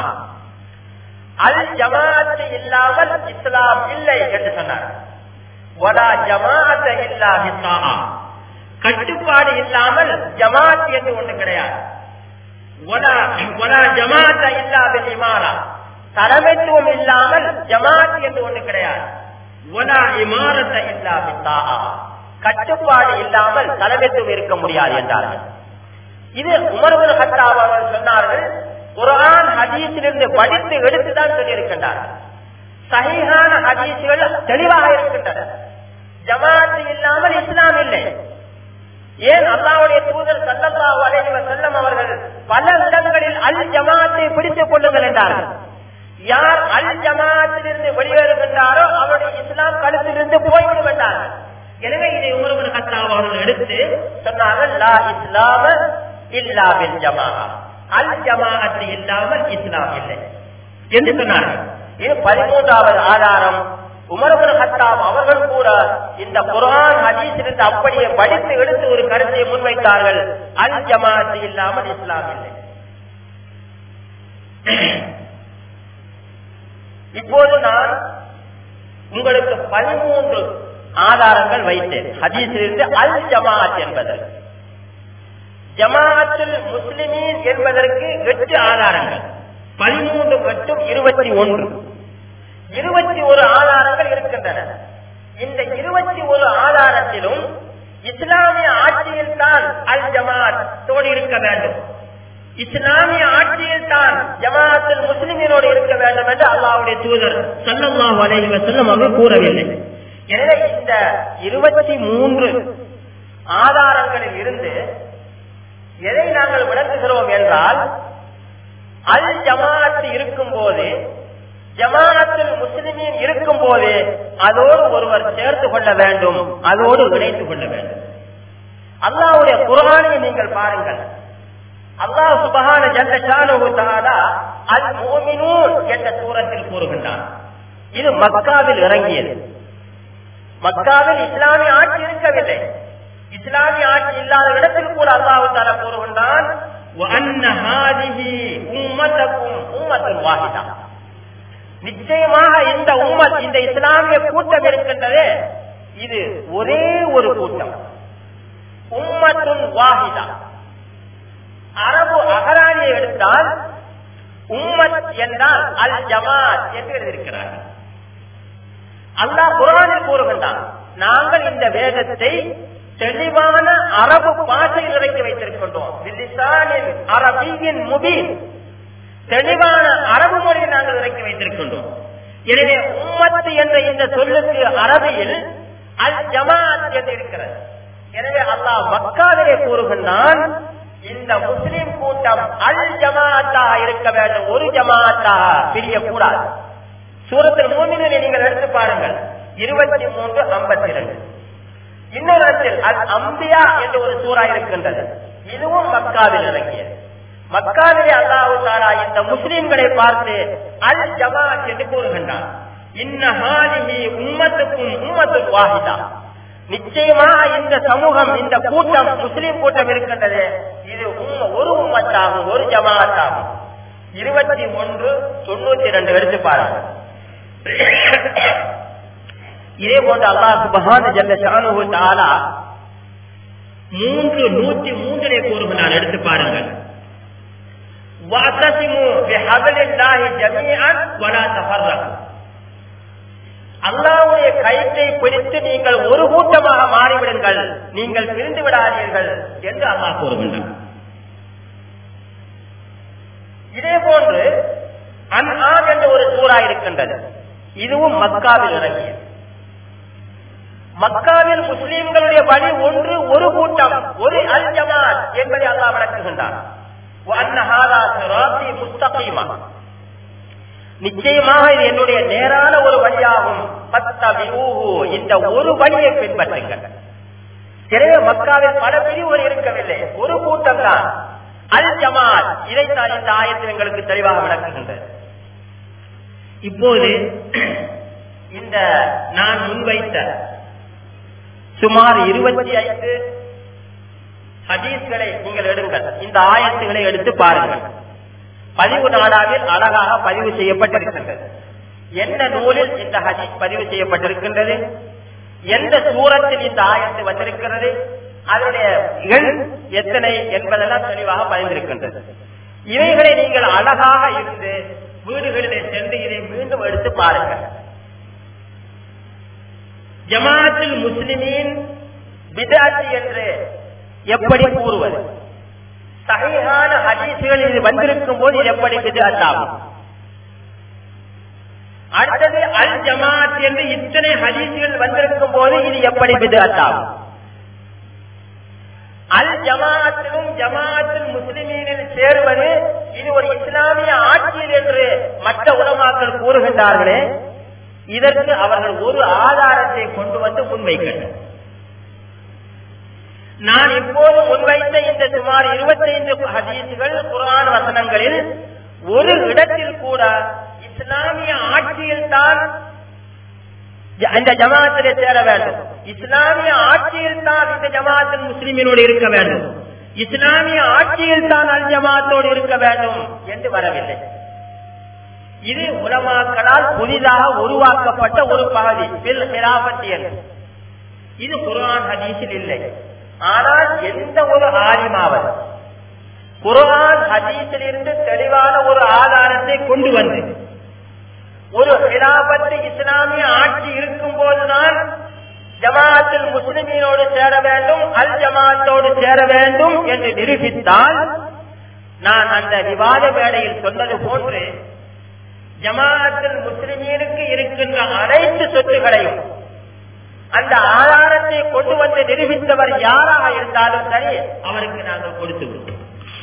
அல் ஜமாஅத் இல்லாமல் இஸ்லாம் இல்லை என்று சொன்னார் வலா ஜமாஅத் இல்லா பித்தாஆ கட்டுப்பாடு இல்லாமல் ஜமாத் என்று ஒன்று கிடையாது வலா வலா ஜமாஅத் இல்லா பில் இமாரா தலைமைத்துவம் இல்லாமல் ஜமாத் என்று ஒன்று கிடையாது வலா இமாரத்த இல்லா பித்தாஆ கட்டுப்பாடு இல்லாமல் தலைமைத்துவம் இருக்க முடியாது என்றார்கள் இது உமர்புல் ஹத்தாப் அவர்கள் சொன்னார்கள் குரான் ஹதீஸிலிருந்து படித்து எடுத்துதான் சொல்லியிருக்கின்றார்கள் சகிஹான ஹதீசுகள் தெளிவாக இருக்கின்றன ஜமாத்து இல்லாமல் இஸ்லாம் இல்லை ஏன் அல்லாவுடைய தூதர் சல்லல்லாஹு அலைஹி வஸல்லம் அவர்கள் பல இடங்களில் அல் ஜமாத்தை பிடித்துக் கொள்ளுங்கள் என்றார்கள் யார் அல் ஜமாத்திலிருந்து வெளியேறுகின்றாரோ அவருடைய இஸ்லாம் கழுத்திலிருந்து போய்விடும் என்றார்கள் எனவே இதை ஒருவர் கத்தாப் அவர்கள் எடுத்து சொன்னார்கள் லா இஸ்லாம இல்லா பில் ஜமாஅ அல் ஜமாஅத்து இல்லாமல் இஸ்லாம் இல்லை என்று சொன்னார்கள் இது பதிமூன்றாவது ஆதாரம் உமர்புல் ஹத்தாப் அவர்கள் கூட இந்த குரான் ஹதீஸிலிருந்து அப்படியே படித்து எடுத்து ஒரு கருத்தை முன்வைத்தார்கள் அல் ஜமாஅத்து இல்லாமல் இஸ்லாம் இல்லை இப்போது நான் உங்களுக்கு பதிமூன்று ஆதாரங்கள் வைத்தேன் ஹதீஸிலிருந்து அல் ஜமாஅத் என்பது ஜமாஅத்துல் முஸ்லிமீன் என்பதற்கு எட்டு ஆதாரங்கள் பதிமூன்று மற்றும் இருபத்தி ஒன்று இருபத்தி ஒரு ஆதாரங்கள் இருக்கின்றன இந்த இருபத்தி ஒரு ஆதாரத்திலும் இஸ்லாமிய ஆட்சியில் தான் அல் ஜமாத் தோடு இருக்க வேண்டும் இஸ்லாமிய ஆட்சியில் தான் ஜமாஅத்தில் முஸ்லிமினோடு இருக்க வேண்டும் என்று அல்லாவுடைய தூதர் சல்லல்லாஹு அலைஹி வஸல்லம் அவர்கள் கூறவில்லை எனவே இந்த இருபத்தி மூன்று ஆதாரங்களில் இருந்து எதை நாங்கள் விளக்குகிறோம் என்றால் அல் ஜமாஅத்து இருக்கும் போது ஜமாஅத்தில் முஸ்லிமின் இருக்கும் போது அதோடு ஒருவர் சேர்த்து கொள்ள வேண்டும் அதோடு இணைத்துக் கொள்ள வேண்டும் அல்லாவுடைய குரானை நீங்கள் பாருங்கள் அல்லாஹ் சுபஹான ஜல்ல ஷானஹு தஆலா அல் முஃமினூன் என்ற சூரத்தில் கூறுகின்றார் இது மக்காவில் இறங்கியது மக்காவில் இஸ்லாமிய ஆட்சி இருக்கவில்லை இஸ்லாமிய ஆட்சி இல்லாத இடத்தில் கூட அல்லாஹு தாலா கூறுகின்றான் وَأَنَّ هَذِهِ أُمَّتَكُمْ أُمَّةٌ وَاحِدَةٌ நிச்சயமாக இந்த உம்மத் இந்த இஸ்லாமிய கூட்டம் இருக்கின்றதே இது ஒரே ஒரு கூட்டம் உம்மத்துன் வாஹிதா அரபு அகராணியை எடுத்தால் உம்மத் என்றால் அல் ஜமாத் என்று எழுதியிருக்கிறார் அல்லாஹ் குரானில் கூறுகின்றான் நாங்கள் இந்த வேதத்தை தெளிவான அரபு பாஷையில் இறக்கி வைத்திருக்கின்றோம் அரபியின் முபீன் தெளிவான அரபு மொழியை நாங்கள் இறக்கி வைத்திருக்கின்றோம் எனவே உம்மத்து என்ற இந்த சொல்லுக்கு அரபியில் அல் ஜமாத் என்று இருக்கிறது எனவே அல்லாஹ் மக்காவிலே கூறுகின்றான் இந்த முஸ்லிம் கூட்டம் அல் ஜமாத்தாக இருக்க வேண்டும் ஒரு ஜமாத்தாக பிரியக்கூடாது சூரத்தில் மூமினை நீங்கள் எடுத்து பாருங்கள் இருபத்தி மூன்று ஐம்பத்தி ரெண்டு இன்னொரு இடத்தில் அல் அம்பியா என்று ஒரு சூறா இருக்கின்றது இதுவும் மக்காவில் இறங்கியது மக்காவிலே அல்லாஹு தாலா இந்த முஸ்லிம்களை பார்த்து அல் ஜமாத் என்று கூறுகின்றான் இன்னஹாலிஹி உம்மத்துக்கும் உம்மத்துல் வாஹிதா நிச்சயமாக இந்த சமூகம் இந்த கூட்டம் முஸ்லிம் கூட்டம் இருக்கின்றது இது உம்ம ஒரு உம்மத்தாகும் ஒரு ஜமாத்தாகும் இருபத்தி ஒன்று தொண்ணூத்தி ரெண்டு எடுத்து பாருங்க இதே போன்று அல்லாஹ் சுபஹான ஜல்ல ஷானுஹு தஆலா மூன்று நூற்றி மூன்றிலே கூறுகிறார் எடுத்து பாருங்கள் وَاعْتَصِمُوا بِحَبْلِ اللَّهِ جَمِيعًا وَلَا تَفَرَّقُوا அல்லாவுடைய கயிற்றை பிடித்து நீங்கள் ஒரு கூட்டமாக மாறிவிடுங்கள் நீங்கள் பிரிந்து விடாதீர்கள் என்று அல்லாஹ் கூறுகின்றார் இதே போன்று அன்ஆம் என்ற ஒரு சூறா இருக்கின்றது இதுவும் மக்காவில் இறங்கியது மக்காவில் முஸ்லிம்களுடைய வழி ஒன்று ஒரு கூட்டம் ஒரு அல் ஜமாத் என்பதை அல்லாஹ் விளக்குகின்றார் وَأَنَّ هَذَا صِرَاطِي مُسْتَقِيمًا நிச்சயமாக இது என்னுடைய நேரான ஒரு வழியாகும் ஃபத்தபிஊஹு. இந்த ஒரு வழியை பின்பற்றுங்கள் எனவே மக்காவில் பல பிரிவுகள் இருக்கவில்லை ஒரு கூட்டம் தான் அல் ஜமாத் இதைத்தான் இந்த ஆயத்தில் எங்களுக்கு தெளிவாக விளக்குகின்றது இப்போது இந்த நான் முன்வைத்த சுமார் இருபத்தி ஐந்து ஹதீஸ்களை நீங்கள் எடுங்கள் இந்த ஆயத்துகளை எடுத்து பாருங்கள் பதிவு நாடாவில் அழகாக பதிவு செய்யப்பட்டிருக்கின்றது எந்த நூலில் இந்த ஹதீஸ் பதிவு செய்யப்பட்டிருக்கின்றது எந்த சூரத்தில் இந்த ஆயத்து வந்திருக்கிறது அதனுடைய எண் எத்தனை என்பதெல்லாம் தெளிவாக பதிந்திருக்கின்றது இவைகளை நீங்கள் அழகாக இருந்து வீடுகளிலே சென்று இதை மீண்டும் எடுத்து பாருங்கள் ஜமாத்தில் முஸ்லிமின் பிதாத்தி என்று எப்படி கூறுவது சகையான ஹதீசுகள் இது வந்திருக்கும் போது இது எப்படி பிதாத்தாகும் அடுத்தது அல் ஜமாத் என்று இத்தனை ஹதீசுகள் வந்திருக்கும் போது இது எப்படி பிதாத்தாகும் அல் ஜமாத்திலும் ஜமாத்தில் முஸ்லிமீனில் சேருவது இது ஒரு இஸ்லாமிய ஆட்சியில் என்று மற்ற உலமாக்கள் கூறுகின்றார்களே இதற்கு அவர்கள் ஒரு ஆதாரத்தை கொண்டு வந்து முன்வைக்கின்றனர் நான் இப்போது முன்வைத்த இந்த சுமார் இருபத்தைந்து ஹதீசுகள் குரான் வசனங்களில் ஒரு இடத்தில் கூட இஸ்லாமிய ஆட்சியில் தான் இந்த ஜமாத்திலே சேர வேண்டும் இஸ்லாமிய ஆட்சியில் தான் இந்த ஜமாத்தின் முஸ்லிமினோடு இருக்க வேண்டும் இஸ்லாமிய ஆட்சியில் தான் அல் ஜமாத்தோடு இருக்க வேண்டும் என்று வரவில்லை இது உலமாக்களால் புதிதாக உருவாக்கப்பட்ட ஒரு பகுதி பில் ஹிராபத்தி என்று இது குரான் ஹதீஸில் இல்லை ஆனால் எந்த ஒரு ஆலிமாவது குரான் ஹதீஸில் இருந்து தெளிவான ஒரு ஆதாரத்தை கொண்டு வந்து ஒரு ஹிலாபத்து இஸ்லாமிய ஆட்சி இருக்கும் போதுதான் ஜமாத்தில் முஸ்லிமீனோடு சேர வேண்டும் அல் ஜமாத்தோடு சேர வேண்டும் என்று நிரூபித்தால் நான் அந்த விவாத மேடையில் சொன்னது போன்று ஜமாத்தில் முஸ்லிமீனுக்கு இருக்கின்ற அனைத்து சொத்துகளையும் அந்த ஆதாரத்தை கொண்டு வந்து நிரூபித்தவர் யாராக இருந்தாலும் சரி அவருக்கு நாங்கள் கொடுத்து விடுவோம்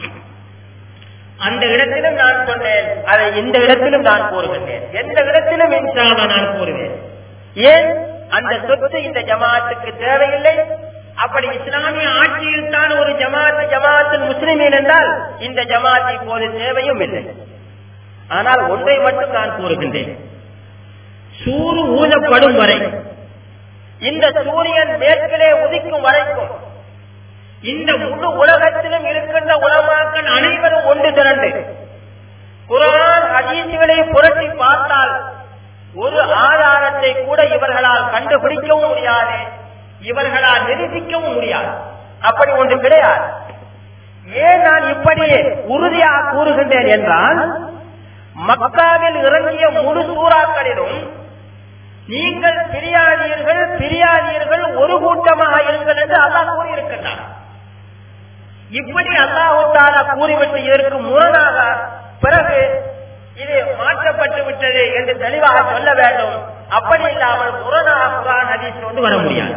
அந்த இடத்திலும் நான் சொன்னேன் அதை இந்த இடத்திலும் நான் கூறுகின்றேன் எந்த இடத்திலும் இன்ஷால்லா நான் கூறுவேன் ஏன் அந்த சொத்து இந்த ஜமாத்துக்கு தேவையில்லை அப்படி இஸ்லாமிய ஆட்சியில் தான் ஒரு ஜமாத்து ஜமாத்தில் முஸ்லிமீன் என்றால் இந்த ஜமாத் இப்போது தேவையும் இல்லை ஆனால் ஒன்றை மட்டும் நான் கூறுகின்றேன் சூறு ஊதப்படும் வரை இந்த சூரியன் மேற்கிலே உதிக்கும் வரைக்கும் இந்த முழு உலகத்திலும் இருக்கின்ற உலமாக்கள் அனைவரும் ஒன்று திரண்டு குரான் ஹதீசுகளை புரட்டி பார்த்தால் ஒரு ஆதாரத்தை கூட இவர்களால் கண்டுபிடிக்கவும் முடியாது இவர்களால் நிரூபிக்கவும் முடியாது அப்படி ஒன்று கிடையாது ஏன் நான் இப்படி உறுதியாக கூறுகின்றேன் என்றால் மக்காவில் இறங்கிய முழு சூறாக்களிலும் நீங்கள் பிரியாதீர்கள் பிரியாதீர்கள் ஒரு கூட்டமாக இருங்கள் என்று அல்லாஹ் கூறியிருக்கின்றார் இப்படி அல்லாஹால கூறிவிட்டு இதற்கு முரணாக பிறகு இது மாற்றப்பட்டு விட்டது என்று தெளிவாக சொல்ல வேண்டும் அப்படி இல்லாமல் முரணாக குரான் ஹதீஸ் கொண்டு வர முடியாது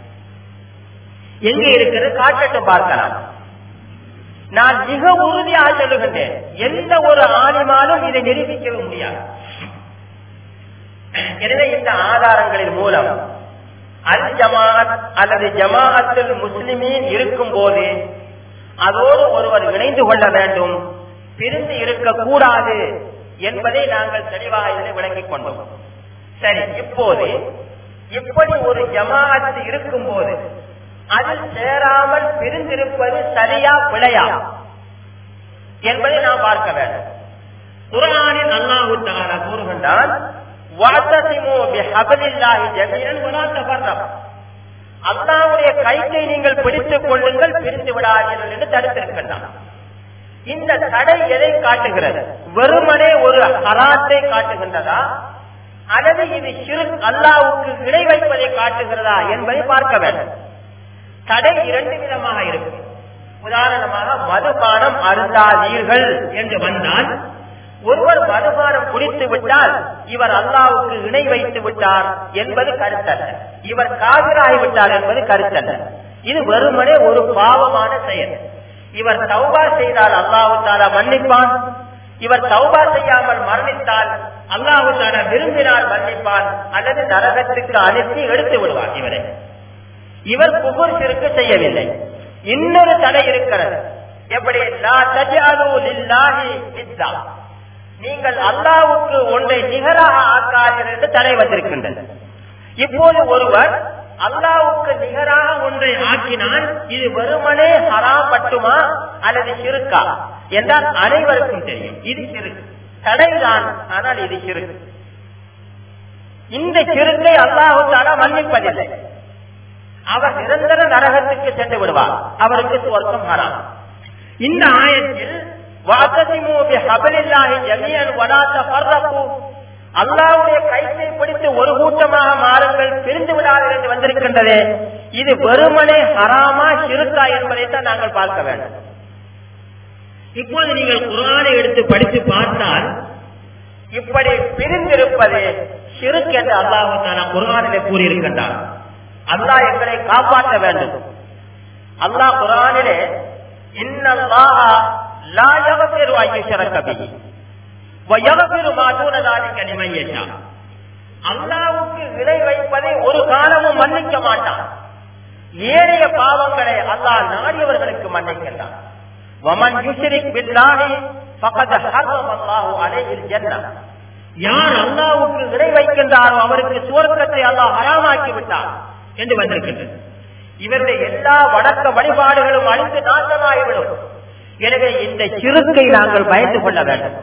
எங்கே இருக்கிறது காட்டட்டு பார்க்கலாம் நான் மிக உறுதியாக சொல்லுகின்றேன் எந்த ஒரு ஆணிமாலும் இதை நிரூபிக்கவே முடியாது எனவே இந்த ஆதாரங்களின் மூலம் அல் ஜமாத் அல்லது ஜமாஅத்தில் முஸ்லிமீன் இருக்கும் போது அதோடு ஒருவர் இணைந்து கொள்ள வேண்டும் பிரிந்து இருக்கக்கூடாது என்பதை நாங்கள் தெளிவாக இதனை விளங்கிக் கொண்டோம் சரி இப்போது இப்படி ஒரு ஜமாஅத்து இருக்கும் போது அதில் சேராமல் பிரிந்திருப்பது சரியா பிழையா என்பதை நாம் பார்க்க வேண்டும் குரானில் அல்லாஹு தாலா கூறுகின்றான் அல்லாவுடைய கைத்தை நீங்கள் பிடித்துக் கொள்ளுங்கள் பிரித்து விடாதீர்கள் என்று தடுத்திருக்கின்றான் இந்த தடை எதை காட்டுகிறது வெறுமனே ஒரு ஹராத்தை காட்டுகின்றதா அல்லது இது சிறு அல்லாவுக்கு இணை வைப்பதை காட்டுகிறதா என்பதை பார்க்க வேண்டும் தடை இரண்டு விதமாக இருக்கும் உதாரணமாக மதுபானம் அருந்தாதீர்கள் என்று வந்தால் ஒருவர் மதுபானம் குடித்து விட்டால் இவர் அல்லாவுக்கு இணை வைத்து விட்டார் என்பது கருத்தல்ல இவர் காவிராகிவிட்டார் என்பது கருத்தல்ல இது வெறுமனே ஒரு பாவமான செயல் இவர் தௌபா செய்தால் அல்லாஹு தாலா மன்னிப்பான் இவர் தௌபா செய்யாமல் மரணித்தால் அல்லாஹு தாலா விரும்பினால் மன்னிப்பான் அல்லது நரகத்துக்கு அனுப்பி எடுத்து விடுவார் இவரை இவர் புகழ் சிறுக்கு செய்யவில்லை இன்னொரு தடை இருக்கிறது எப்படி நீங்கள் அல்லாவுக்கு ஒன்றை நிகராக ஆக்காதீர்கள் என்று தடை வந்திருக்கின்றது இப்போது ஒருவர் அல்லாவுக்கு நிகராக ஒன்றை ஆக்கினால் இது வெறுமனே ஹராம் மட்டுமா அல்லது சிறுக்கா என்றால் அனைவருக்கும் தெரியும் இது சிறுக்கு தடைதான் ஆனால் இது சிறுக்கு இந்த சிறுக்கை அல்லாஹு தாலா மன்னிப்பதில்லை அவர் நிரந்தர நரகத்துக்கு சென்று விடுவார் அவருக்கு சுவர்க்கம் ஹராம் இந்த ஆயத்தில் அல்லாவுடைய கைத்தை பிடித்து ஒரு கூட்டமாக மாறுங்கள் பிரிந்து விடாதீர்கள் என்று வந்திருக்கின்றது இது வெறுமனே ஹராமா சிறுக்கா என்பதைத்தான் நாங்கள் பார்க்க வேண்டும் இப்போது நீங்கள் குரானை எடுத்து படித்து பார்த்தால் இப்படி பிரிந்திருப்பது சிறுக்கு என்று அல்லாஹு தாலா குரானிலே கூறியிருக்கின்றார் அல்லாஹ் எங்களை காப்பாற்ற வேண்டும் அல்லாஹ் குரானிலே இன்னல்லாஹ லா யக்ஃபிரு அன் யுஷ்ரக பிஹி வ யக்ஃபிரு மா தூன ذلك லிமன் யஷா அல்லாஹ்வுக்கு இணை வைப்பதை ஒரு காலமும் மன்னிக்க மாட்டான் ஏனைய பாவங்களை அல்லாஹ் நாடியவர்களுக்கு மன்னிக்கின்றான் வமன் யுஷ்ரிக் பில்லாஹி ஃபகத் ஹர்ரம அல்லாஹு அலைஹில் ஜன்னah யார் அல்லாஹ்வுக்கு இணை வைக்கின்றாரோ அவருக்கு சுவர்க்கத்தை அல்லாஹ் ஹராமாக்கி விட்டார் என்று வந்திருக்கின்றது இவருடைய எல்லா வணக்க வழிபாடுகளும் அழிந்து நாசமாகிவிடும் எனவே இந்த சிறுக்கை நாங்கள் பயந்து கொள்ள வேண்டும்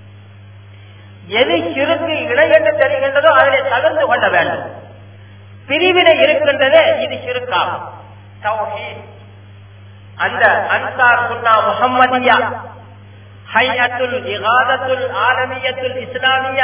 எது சிறுக்கு இணை என்று தெரிகின்றதோ அதிலே தகர்ந்து கொள்ள வேண்டும் பிரிவினை இருக்கின்றதே இது சிறுக்காகும் தௌஹீத் அந்த அன்சார் சுன்னா முகம்மதியா ஹையத்துல் இகாதத்துல் ஆலமியத்துல் இஸ்லாமியா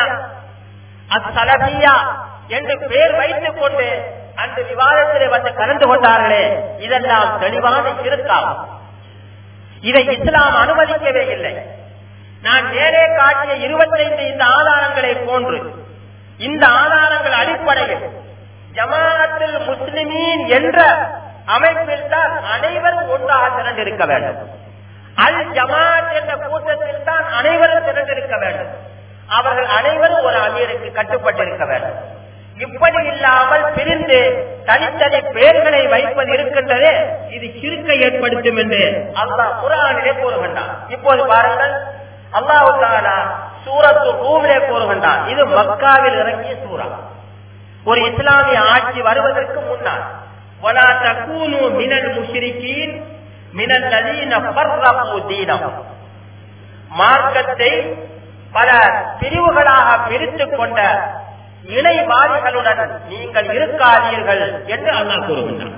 அசலபியா என்று பெயர் வைத்துக் கொண்டு அந்த விவாதத்திலே வந்து கலந்து கொண்டார்களே இதெல்லாம் தெளிவான சிறுக்காகும் இதை இஸ்லாம் அனுமதிக்கவே இல்லை நான் நேரே காட்டிய இருபத்தைந்து இந்த ஆதாரங்களை போன்று இந்த ஆதாரங்கள் அடிப்படையில் ஜமாஅத்தில் முஸ்லிமீன் என்ற அமைப்பில் தான் அனைவரும் ஒன்றாக திரண்டிருக்க வேண்டும் அல் ஜமாத் என்ற கூட்டத்தில் தான் அனைவரும் திரண்டிருக்க வேண்டும் அவர்கள் அனைவரும் ஒரு அமீருக்கு கட்டுப்பட்டிருக்க வேண்டும் இப்படி இல்லாமல் பிரிந்து தனித்தனி பெயர்களை வைப்பது இருக்கின்றதே இது சிறுக்கை ஏற்படுத்தும் என்று அல்லாஹ் குரானிலே கூறுகின்றான் இப்போது பாருங்கள் அல்லாஹு தாலா சூரத்து ரூமிலே கூறுகின்றான் இது மக்காவில் இறங்கிய சூறா ஒரு இஸ்லாமிய ஆட்சி வருவதற்கு முன்னால் ولا تكونوا من المشركين من الذين فرقوا دينهم மார்க்கத்தை பல பிரிவுகளாக பிரித்துக் கொண்ட இணைவாதிகளுடன் நீங்கள் இருக்காதீர்கள் என்று அல்லாஹ் கூறுகின்றார்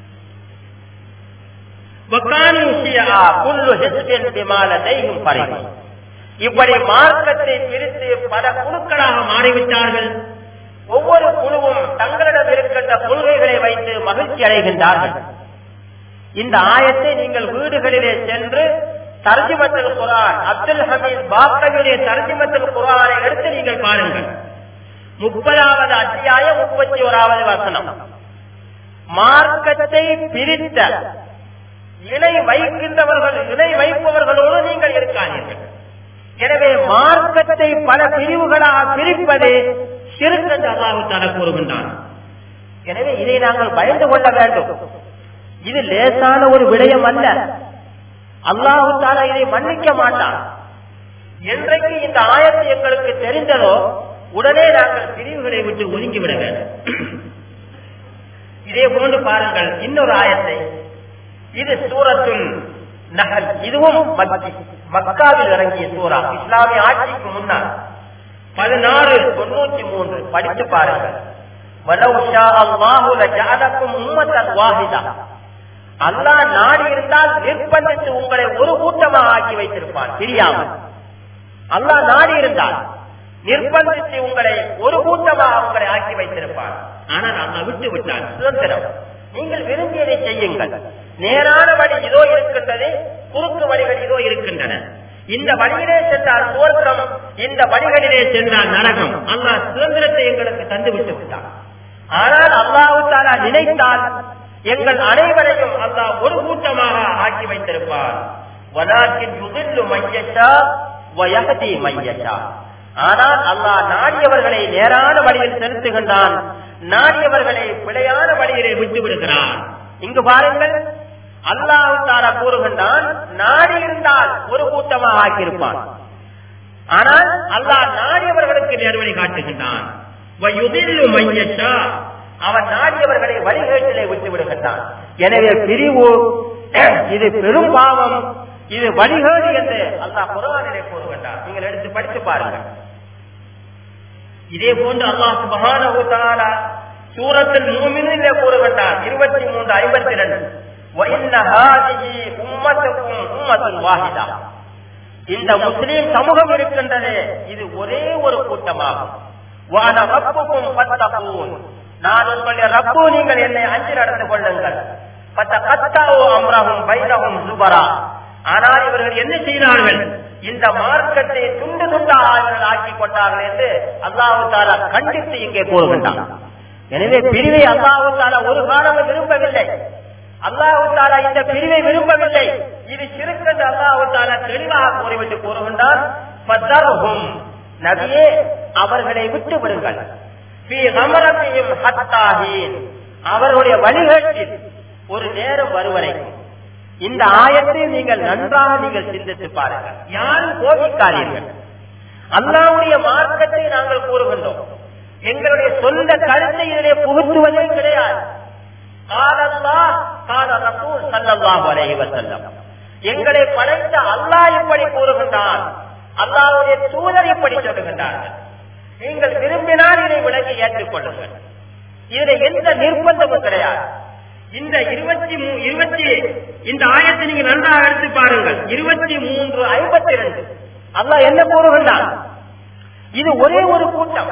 இப்படி மார்க்கத்தை பிரித்து பல குழுக்களாக மாறிவிட்டார்கள் ஒவ்வொரு குழுவும் தங்களிடம் இருக்கின்ற கொள்கைகளை வைத்து மகிழ்ச்சி அடைகின்றார்கள் இந்த ஆயத்தை நீங்கள் வீடுகளிலே சென்று தர்ஜிமத்தில் குரான் அப்துல் ஹமீத் பாப்கவியுடைய தர்ஜிமத்தில் குரானை எடுத்து நீங்கள் பாருங்கள் முப்பதாவது அத்தியாயம் முப்பத்தி ஓராவது வசனம் மார்க்கத்தை பிரித்த இணை வைக்கின்றவர்கள் இணை வைப்பவர்களோடு நீங்கள் இருக்காதீர்கள் எனவே மார்க்கத்தை பல பிரிவுகளாக பிரிப்பது சிறுக்கன்று அல்லாஹு தால கூறுகின்றான் எனவே இதை நாங்கள் பயந்து கொள்ள வேண்டும் இது லேசான ஒரு விடயம் அல்ல அல்லாஹு தாலா இதை மன்னிக்க மாட்டான் என்றைக்கு இந்த ஆயத்து எங்களுக்கு தெரிந்ததோ உடனே நாங்கள் பிரிவுகளை விட்டு ஒதுங்கிவிட வேண்டும் இதே போன்று பாருங்கள் இன்னொரு ஆயத்தை இது சூரத்துல் நகல் இதுவும் மக்கி மக்காவில் இறங்கிய சூறா இஸ்லாமிய ஆட்சிக்கு முன்னால் பதினாறு தொண்ணூத்தி மூன்று படித்து பாருங்கள் அல்லாஹ் நாடி இருந்தால் நிர்பந்தித்து உங்களை ஒரு கூட்டமாக ஆக்கி வைத்திருப்பான் பிரியாமல் அல்லாஹ் நாடி இருந்தால் நிர்பந்தித்து உங்களை ஒரு கூட்டமாக உங்களை ஆக்கி வைத்திருப்பான் ஆனால் அல்லாஹ் விட்டு விட்டான் சுதந்திரம் நீங்கள் விரும்பியதை செய்யுங்கள் நேரான வழி இதோ இருக்கின்றது குறுக்கு வழிகள் இதோ இருக்கின்றன இந்த வழியிலே சென்றால் சுவர்க்கம் இந்த வழிகளிலே சென்றால் நரகம் அல்லாஹ் சுதந்திரத்தை எங்களுக்கு தந்து விட்டு விட்டான் ஆனால் அல்லாஹு தாலா நினைத்தால் எங்கள் அனைவரையும் அல்லாஹ் ஒரு கூட்டமாக ஆக்கி வைத்திருப்பார் வலாக்கின் யுதில்லு மையஷா வயகதி மையஷா ஆனால் அல்லாஹ் நாடியவர்களை நேரான வழியில் செலுத்துகின்றான் நாடியவர்களை பிழையான வழியிலே விட்டு விடுகிறான் இங்கு பாருங்கள் அல்லாஹு தாலா கூறுகின்றான் நாடி இருந்தால் ஒரு கூட்டமாக ஆக்கியிருப்பான் ஆனால் அல்லாஹ் நாடியவர்களுக்கு நேர்வழி காட்டுகின்றான் வயுதில்லு மையஷா அவன் நாடியவர்களை வழிகேட்டிலே விட்டு விடுகின்றான் எனவே பிரிவு இது பெரும் பாவம் இது வழிகேடு என்று அல்லாஹ் குரானிலே கூறுகின்றான் நீங்கள் எடுத்து படித்து பாருங்கள் இதே போன்று அல்லாஹ் சுபஹானஹு தஆலா சூரத்தில் மூமினிலே கூறுகின்றான் இருபத்தி மூன்று ஐம்பத்தி ரெண்டு وَإِنَّ هَٰذِهِ أُمَّتُكُمْ أُمَّةٌ وَاحِدَةٌ இந்த முஸ்லீம் சமூகம் இருக்கின்றது இது ஒரே ஒரு கூட்டமாகும் வான ரப்புக்கும் பத்தகூன் நான் உங்களுடைய ரப்பு நீங்கள் என்னை அஞ்சு நடந்து கொள்ளுங்கள் பத்த கத்தாவோ அம்ரகும் பைரகும் சுபரா ஆனால் இவர்கள் என்ன செய்தார்கள் இந்த மார்க்கத்தை துண்டு துண்டாக ஆக்கி கொண்டார்கள் என்று அல்லாஹு தாலா கண்டித்து இங்கே கூறுகின்றான் எனவே பிரிவை அல்லாஹு தாலா ஒரு காலமும் விரும்பவில்லை அல்லாஹு தாலா இந்த பிரிவை விரும்பவில்லை இது சிறுக்கென்று அல்லாஹு தாலா தெளிவாக கூறிவிட்டு கூறுகின்றான் "ஃபதர்ஹும்." நபியே அவர்களை விட்டு விடுங்கள் "ஃபீ கமரத்திஹிம் ஹத்தா ஹீன்." அவர்களுடைய வழிகாட்டில் ஒரு நேரம் வருவரைக்கும் இந்த ஆயத்தை நீங்கள் நன்றாக நீங்கள் சிந்தித்து பாருங்கள் யாரும் கோபிக்காதீர்கள் அல்லாவுடைய மார்க்கத்தை நாங்கள் கூறுகின்றோம் எங்களுடைய சொந்த கருத்தை இதிலே புகுத்துவதே கிடையாது காலல்லாஹ் கால ரசூல் ஸல்லல்லாஹு அலைஹி வஸல்லம் எங்களை படைத்த அல்லாஹ் இப்படி கூறுகின்றான் அல்லாஹ்வுடைய தூதர் இப்படி சொல்லுகின்றார்கள் நீங்கள் விரும்பினால் இதை விலகி ஏற்றுக்கொள்ளுங்கள் இதில் எந்த நிர்பந்தமும் கிடையாது இந்த இருபத்தி மூ- இருபத்தி இந்த ஆயத்தை நீங்க நன்றாக எடுத்து பாருங்கள் இருபத்தி மூன்று ஐம்பத்தி ரெண்டு அல்லாஹ் என்ன கூறுகின்றான் இது ஒரே ஒரு கூட்டம்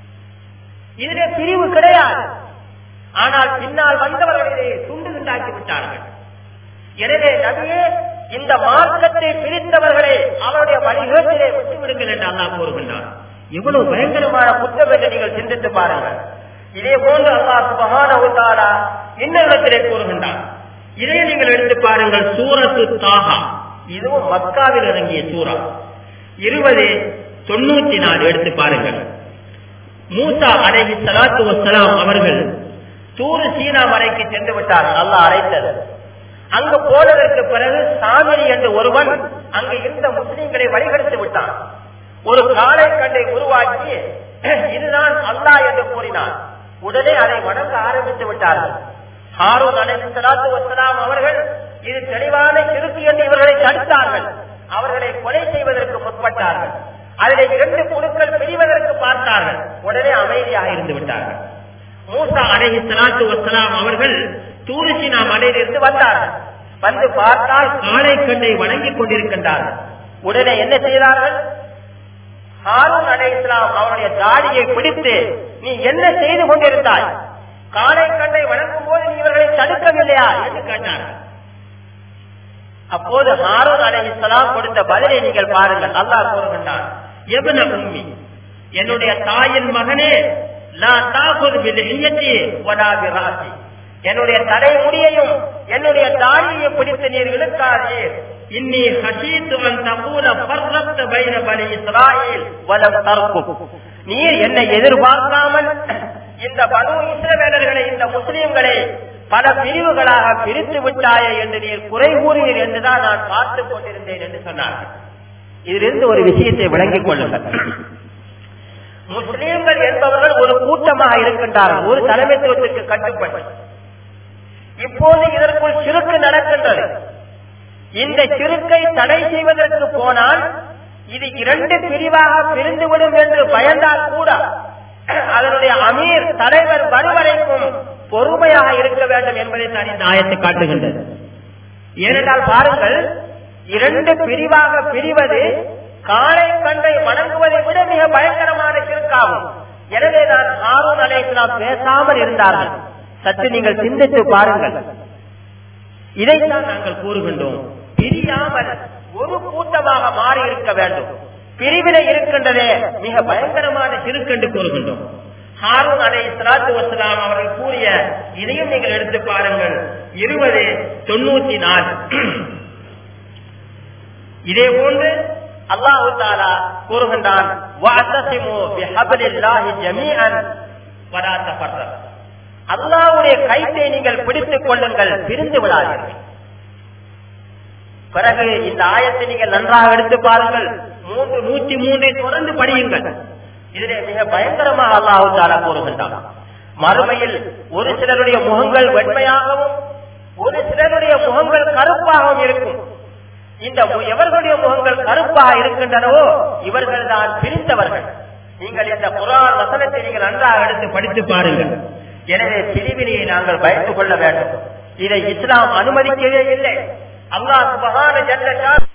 இதிலே பிரிவு கிடையாது ஆனால் பின்னால் வந்தவர்கள் இதை துண்டு துண்டாக்கி விட்டார்கள் எனவே நபியே இந்த மார்க்கத்தை பிரித்தவர்களை அவருடைய வழிகேட்டிலே விட்டு விடுங்கள் என்று அல்லாஹ் கூறுகின்றான் இவ்வளவு பயங்கரமான குற்றம் என்று நீங்கள் சிந்தித்து பாருங்கள் இதே போன்று அல்லாஹ் சுபஹானஹு தஆலா இன்னொருத்திலே கூறுகின்றான் இதை நீங்கள் எடுத்து பாருங்கள் சூரத்து தாஹா இதுவும் மக்காவில் இறங்கிய சூறா இருபது தொண்ணூத்தி நாலு எடுத்து பாருங்கள் மூசா அலைஹி ஸலாத்து வஸ்ஸலாம் அவர்கள் தூரு சீனா மலைக்கு சென்று விட்டார் அல்லாஹ் அழைத்தது அங்கு போனதற்கு பிறகு சாமிரி என்று ஒருவன் அங்கு இருந்த முஸ்லிம்களை வழிகெடுத்து விட்டான் ஒரு காளை கண்டை உருவாக்கி இதுதான் அல்லாஹ் என்று கூறினான் உடனே அதை வணங்க ஆரம்பித்து விட்டார்கள் ஹாரூன் அலைஹி ஸலாத்து வஸ்ஸலாம் அவர்கள் இது தெளிவான சிறுக்கு என்று இவர்களை தடுத்தார்கள் அவர்களை கொலை செய்வதற்கு முற்பட்டார்கள் அதிலே இரண்டு குழுக்கள் பிரிவதற்கு பார்த்தார்கள் உடனே அமைதியாக இருந்து விட்டார்கள் மூசா அலைஹி ஸலாத்து வஸ்ஸலாம் அவர்கள் தூரிசினா மலையிலிருந்து வந்தார்கள் வந்து பார்த்தால் காளை கண்ணை வணங்கிக் கொண்டிருக்கின்றார்கள் உடனே என்ன செய்தார்கள் ஹாரூன் அலைஹிஸ்ஸலாம் அவருடைய தாடியை பிடித்து நீ என்ன செய்து கொண்டிருந்தாய் காளை கண்ணை வணங்கும் போது நீ இவர்களை தடுக்கவில்லையா என்று கேட்டார்கள் அப்போது ஹாரூன் அலைஹிஸ்ஸலாம் கொடுத்த பதிலை நீங்கள் பாருங்கள் அல்லாஹ் கூறுகின்றான் எபன உம்மி என்னுடைய தாயின் மகனே லா தாகுது பில்ஹியத்தி வலா பிராசி. என்னுடைய தலைமுடியையும் என்னுடைய தாடியையும் பிடித்து நீர் இழுக்காதீர் இன்னி ஹஷீத்து அன் தகூல ஃபர்ரக்த பைன பனி இஸ்ராயேல் வலம் தர்க்கும் நீர் என்னை எதிர்பார்க்காமல் இந்த பனு இஸ்ரவேலர்களை இந்த முஸ்லிம்களை பல பிரிவுகளாக பிரித்து விட்டாயே என்று நீர் குறை கூறுவீர் என்றுதான் நான் பார்த்துக் கொண்டிருந்தேன் என்று சொன்னார்கள் இதிலிருந்து ஒரு விஷயத்தை விளங்கிக் கொள்ளுங்கள் முஸ்லிம்கள் என்பவர்கள் ஒரு கூட்டமாக இருக்கின்றார்கள் ஒரு தலைமைத்துவத்திற்கு கட்டுப்பட்டு இப்போது இதற்குள் சிறுக்கு நடக்கின்றது இந்த சிறுக்கை தடை செய்வதற்கு போனால் இது இரண்டு பிரிவாக பிரிந்துவிடும் என்று பயந்தால் கூட அதனுடைய அமீர் தலைவர் வருவரைக்கும் பொறுமையாக இருக்க வேண்டும் என்பதை தான் இந்த ஆயத்தை காட்டுகின்றது ஏனென்றால் பாருங்கள் இரண்டு பிரிவாக பிரிவது காளை கண்டை வணங்குவதை விட மிக பயங்கரமான சிறுக்காகும் எனவே தான் ஹாரூன் அலைஹிஸ்ஸலாம் பேசாமல் இருந்தார்கள் சற்று நீங்கள் சிந்தித்து பாருங்கள் இதைத்தான் நாங்கள் கூறுகின்றோம் பிரியாமல் ஒரு கூட்டமாக மாறி இருக்க வேண்டும் பிரிவினை இருக்கின்றதே மிக பயங்கரமான சிறுக்கென்று கூறுகின்றோம் ஹாரூன் அலை சலாத்து வசலாம் அவர்கள் கூறிய இதையும் நீங்கள் எடுத்து பாருங்கள் இருபது தொண்ணூத்தி நாலு இதே போன்று அல்லாஹு தாலா கூறுகின்றான் "வஅத்தஸிமு பிஹப்லில்லாஹி ஜமீஅன் வலா தஃபர்ரகு." அல்லாஹ்வுடைய கைத்தை நீங்கள் பிடித்துக் கொள்ளுங்கள் பிரிந்து விடாதீர்கள் பிறகு இந்த ஆயத்தை நீங்கள் நன்றாக எடுத்து பாருங்கள் மூன்று நூற்றி மூன்றை தொடர்ந்து படியுங்கள் இதிலே மிக பயங்கரமாக அல்லாஹு தாலா கூறுகின்றான் மறுமையில் ஒரு சிலருடைய முகங்கள் வெண்மையாகவும் ஒரு சிலருடைய முகங்கள் கருப்பாகவும் இருக்கும் இந்த மு- எவர்களுடைய முகங்கள் கருப்பாக இருக்கின்றனவோ இவர்கள் தான் பிரிந்தவர்கள் நீங்கள் இந்த குரான் வசனத்தை நீங்கள் நன்றாக எடுத்து படித்து பாருங்கள் எனவே பிரிவினையை நாங்கள் பயந்து கொள்ள வேண்டும் இதை இஸ்லாம் அனுமதிக்கவே இல்லை அல்லாஹ் சுபஹான ஜல்ல ஷான்